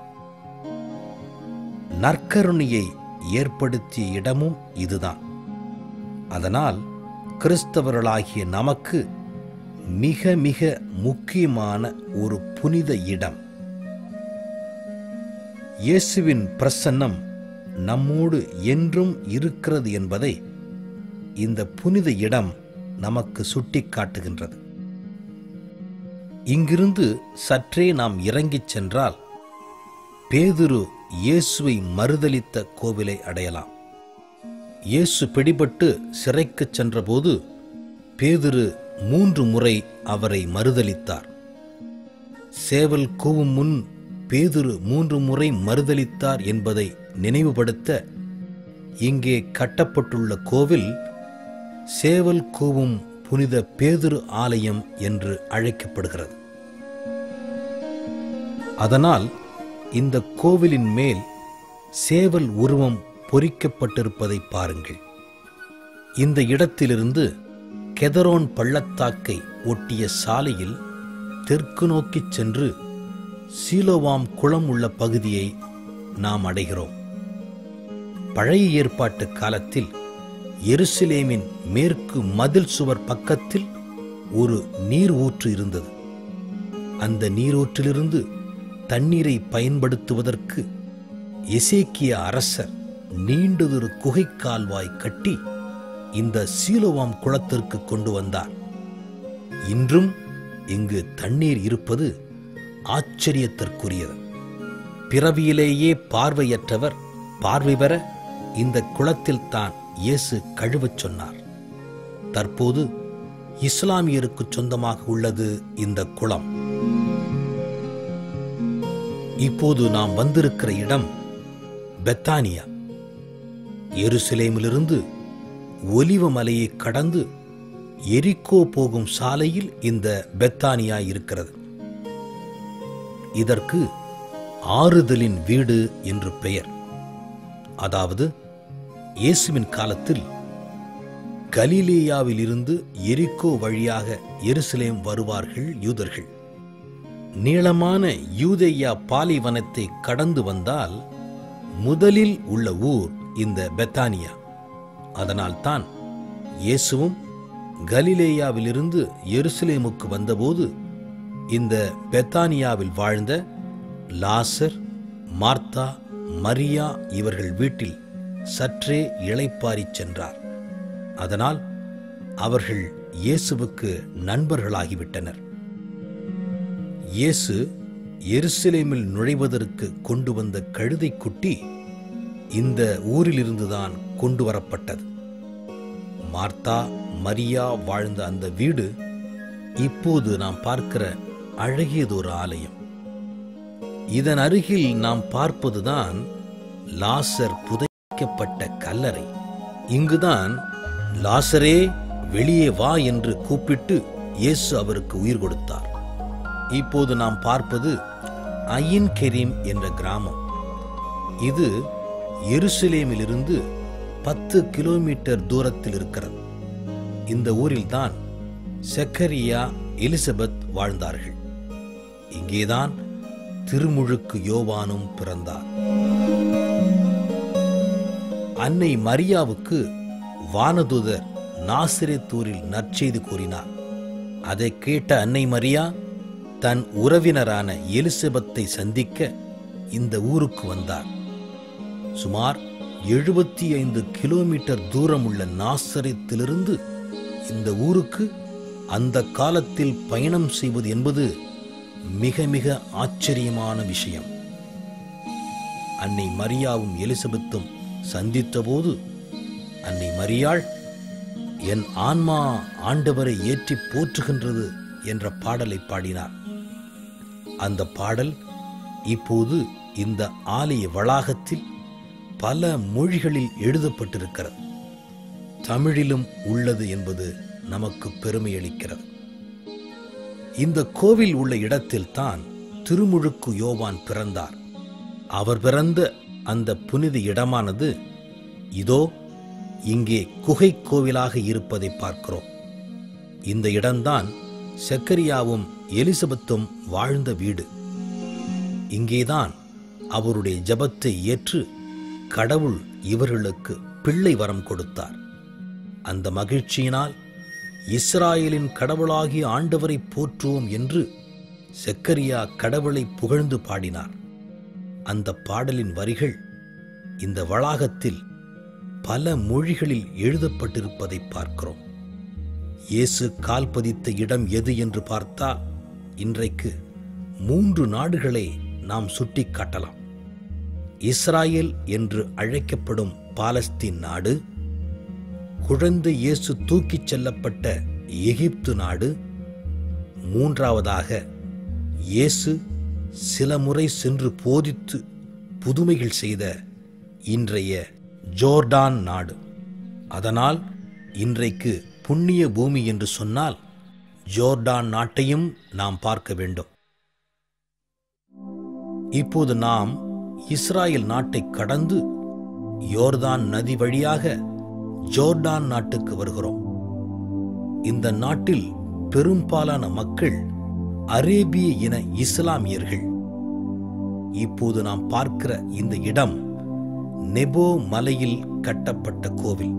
நற்கருணையை ஏற்படுத்திய இடமும் இதுதான் அதனால் கிறிஸ்தவர்களாகிய நமக்கு மிக மிக முக்கியமான ஒரு புனித இடம் இயேசுவின் பிரசன்னம் நம்மோடு என்றும் இருக்கிறது என்பதை இந்த புனித இடம் நமக்கு சுட்டிக்காட்டுகின்றது இங்கிருந்து சற்றே நாம் இறங்கிச் சென்றால் பேதுரு இயேசுவை மறுதலித்த கோவிலை அடையலாம் இயேசு பிடிபட்டு சிறைக்குச் சென்றபோது பேதுரு மூன்று முறை அவரை மறுதலித்தார் சேவல் கூவும் முன் பேதுரு மூன்று முறை மறுதலித்தார் என்பதை நினைவுபடுத்த இங்கே கட்டப்பட்டுள்ள கோவில் சேவல் கூவும் புனித பேதுரு ஆலயம் என்று அழைக்கப்படுகிறது அதனால் இந்த கோவிலின் மேல் சேவல் உருவம் பொறிக்கப்பட்டிருப்பதை பாருங்கள் இந்த இடத்திலிருந்து கெதரோன் பள்ளத்தாக்கை ஒட்டிய சாலையில் தெற்கு நோக்கிச் சென்று சீலோவாம் குளம் உள்ள பகுதியை நாம் அடைகிறோம் பழைய ஏற்பாட்டு காலத்தில் எருசலேமின் மேற்கு மதில் சுவர் பக்கத்தில் ஒரு நீர் ஊற்று இருந்தது அந்த நீரூற்றிலிருந்து தண்ணீரை பயன்படுத்துவதற்கு எசேக்கிய அரசர் நீண்டதொரு குகை கால்வாய் கட்டி இந்த சீலோவாம் குளத்திற்கு கொண்டு வந்தார் இன்றும் இங்கு தண்ணீர் இருப்பது ஆச்சரியத்திற்குரியது பிறவியிலேயே பார்வையற்றவர் பார்வை பெற இந்த குளத்தில் தான் இயேசு கழுவச் சொன்னார் தற்போது இஸ்லாமியருக்கு சொந்தமாக உள்ளது இந்த குளம் இப்போது நாம் வந்திருக்கிற இடம் பெத்தானியா எருசலேமிலிருந்து ஒலிவ மலையை கடந்து எரிக்கோ போகும் சாலையில் இந்த பெத்தானியா இருக்கிறது இதற்கு ஆறுதலின் வீடு என்று பெயர் அதாவது இயேசுவின் காலத்தில் கலிலேயாவிலிருந்து எரிக்கோ வழியாக எருசலேம் வருவார்கள் யூதர்கள் நீளமான யூதேயா பாலைவனத்தை கடந்து வந்தால் முதலில் உள்ள ஊர் இந்த பெத்தானியா அதனால்தான் இயேசுவும் கலிலேயாவிலிருந்து எருசலேமுக்கு வந்தபோது இந்த பெத்தானியாவில் வாழ்ந்த லாசர் மார்த்தா மரியா இவர்கள் வீட்டில் சற்றே இளைப்பாறிச் சென்றார் அதனால் அவர்கள் இயேசுவுக்கு நண்பர்களாகிவிட்டனர் இயேசு எருசலேமில் நுழைவதற்கு கொண்டு வந்த கழுதைக் குட்டி இந்த ஊரிலிருந்துதான் கொண்டு வரப்பட்டது மார்த்தா மரியா வாழ்ந்த அந்த வீடு இப்போது நாம் பார்க்கிற அழகியதொரு ஆலயம் இதன் அருகில் நாம் பார்ப்பதுதான் லாசர் புதைக்கப்பட்ட கல்லறை இங்குதான் லாசரே வெளியே வா என்று கூப்பிட்டு இயேசு அவருக்கு உயிர் கொடுத்தார் இப்போது நாம் பார்ப்பது அயின் கெரீம் என்ற கிராமம் இது எருசலேமிலிருந்து பத்து கிலோமீட்டர் தூரத்தில் இருக்கிறது இந்த ஊரில்தான் செக்கரியா எலிசபெத் வாழ்ந்தார்கள் இங்கேதான் திருமுழுக்கு யோவானும் பிறந்தார் அன்னை மரியாவுக்கு வானதூதர் நாசிரேத்தூரில் நற்செய்தி கூறினார் அதை கேட்ட அன்னை மரியா தன் உறவினரான எலிசபெத்தை சந்திக்க இந்த ஊருக்கு வந்தார் சுமார் எழுபத்தி ஐந்து கிலோமீட்டர் தூரம் உள்ள நாசரத்திலிருந்து இந்த ஊருக்கு அந்த காலத்தில் பயணம் செய்வது என்பது மிக மிக ஆச்சரியமான விஷயம் அன்னை மரியாவும் எலிசபெத்தும் சந்தித்தபோது அன்னை மரியாள் என் ஆன்மா ஆண்டவரை ஏற்றி போற்றுகின்றது என்ற பாடலை பாடினார் அந்த பாடல் இப்போது இந்த ஆலய வளாகத்தில் பல மொழிகளில் எழுதப்பட்டிருக்கிறது தமிழிலும் உள்ளது என்பது நமக்கு பெருமை அளிக்கிறது இந்த கோவில் உள்ள இடத்தில்தான் திருமுழுக்கு யோவான் பிறந்தார் அவர் பிறந்த அந்த புனித இடமானது இதோ இங்கே குகை கோவிலாக இருப்பதை பார்க்கிறோம் இந்த இடம்தான் செக்கரியாவும் எலிசபெத்தும் வாழ்ந்த வீடு இங்கேதான் அவருடைய ஜெபத்தை ஏற்று கடவுள் இவர்களுக்கு பிள்ளை வரம் கொடுத்தார் அந்த மகிழ்ச்சியினால் இஸ்ராயலின் கடவுளாகிய ஆண்டவரை போற்றுவோம் என்று செக்கரியா கடவுளை புகழ்ந்து பாடினார் அந்த பாடலின் வரிகள் இந்த வளாகத்தில் பல மொழிகளில் எழுதப்பட்டிருப்பதை பார்க்கிறோம் இயேசு கால் பதித்த இடம் எது என்று பார்த்தால் இன்றைக்கு மூன்று நாடுகளை நாம் சுட்டிக் காட்டலாம் இஸ்ராயேல் என்று அழைக்கப்படும் பாலஸ்தீன் நாடு குழந்தை இயேசு தூக்கிச் செல்லப்பட்ட எகிப்து நாடு மூன்றாவதாக இயேசு சில முறை சென்று போதித்து புதுமைகள் செய்த இன்றைய ஜோர்டான் நாடு அதனால் இன்றைக்கு புண்ணிய பூமி என்று சொன்னால் ஜோர்டான் நாட்டையும் நாம் பார்க்க வேண்டும் இப்போது நாம் இஸ்ராயல் நாட்டை கடந்து யோர்தான் நதி வழியாக ஜோர்டான் நாட்டுக்கு வருகிறோம் இந்த நாட்டில் பெரும்பாலான மக்கள் அரேபிய இன இஸ்லாமியர்கள் இப்போது நாம் பார்க்கிற இந்த இடம் நெபோ மலையில் கட்டப்பட்ட கோவில்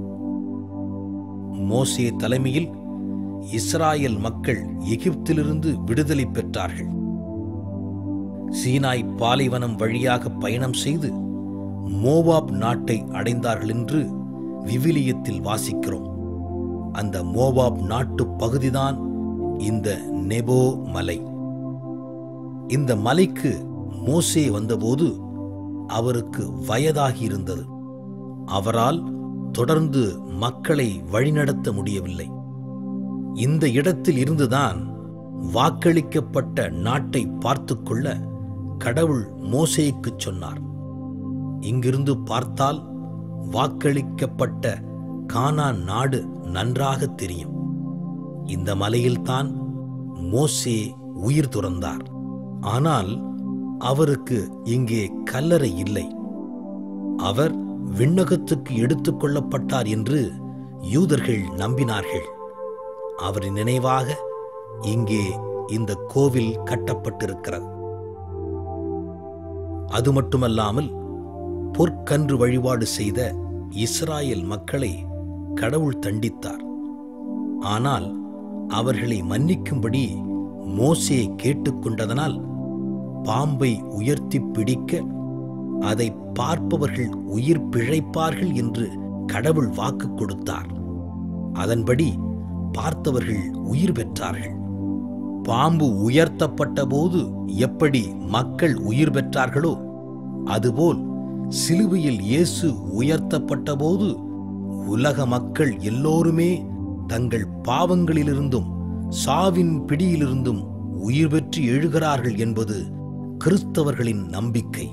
மோசே தலைமையில் இஸ்ராயல் மக்கள் எகிப்திலிருந்து விடுதலை பெற்றார்கள் சீனாய் பாலைவனம் வழியாக பயணம் செய்து மோவாப் நாட்டை அடைந்தார்கள் என்று விவிலியத்தில் வாசிக்கிறோம் அந்த மோவாப் நாட்டு பகுதிதான் இந்த நெபோ மலை இந்த மலைக்கு மோசே வந்தபோது அவருக்கு வயதாகி இருந்தது அவரால் தொடர்ந்து மக்களை வழிநடத்த முடியவில்லை இந்த இடத்தில் இருந்துதான் வாக்களிக்கப்பட்ட நாட்டை பார்த்துக் கொள்ள கடவுள் மோசேக்குச் சொன்னார் இங்கிருந்து பார்த்தால் வாக்களிக்கப்பட்ட கானான் நாடு நன்றாக தெரியும் இந்த மலையில்தான் மோசே உயிர் துறந்தார் ஆனால் அவருக்கு இங்கே கல்லறை இல்லை அவர் விண்ணகத்துக்கு எடுத்துக் கொள்ளப்பட்டார் என்று யூதர்கள் நம்பினார்கள் அவரின் நினைவாக இங்கே இந்த கோவில் கட்டப்பட்டிருக்கிறது அது மட்டுமல்லாமல் பொற்கன்று வழிபாடு செய்த இஸ்ராயல் மக்களை கடவுள் தண்டித்தார் ஆனால் அவர்களை மன்னிக்கும்படி மோசே கேட்டுக்கொண்டதனால் பாம்பை உயர்த்தி பிடிக்க அதை பார்ப்பவர்கள் உயிர் பிழைப்பார்கள் என்று கடவுள் வாக்கு கொடுத்தார் அதன்படி பார்த்தவர்கள் உயிர் பெற்றார்கள் பாம்பு உயர்த்தப்பட்ட போது எப்படி மக்கள் உயிர் பெற்றார்களோ அதுபோல் சிலுவையில் இயேசு உயர்த்தப்பட்ட போது உலக மக்கள் எல்லோருமே தங்கள் பாவங்களிலிருந்தும் சாவின் பிடியிலிருந்தும் உயிர் பெற்று எழுகிறார்கள் என்பது கிறிஸ்தவர்களின் நம்பிக்கை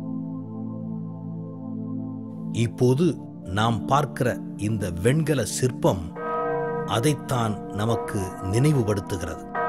இப்போது நாம் பார்க்கிற இந்த வெண்கல சிற்பம் அதைத்தான் நமக்கு நினைவுபடுத்துகிறது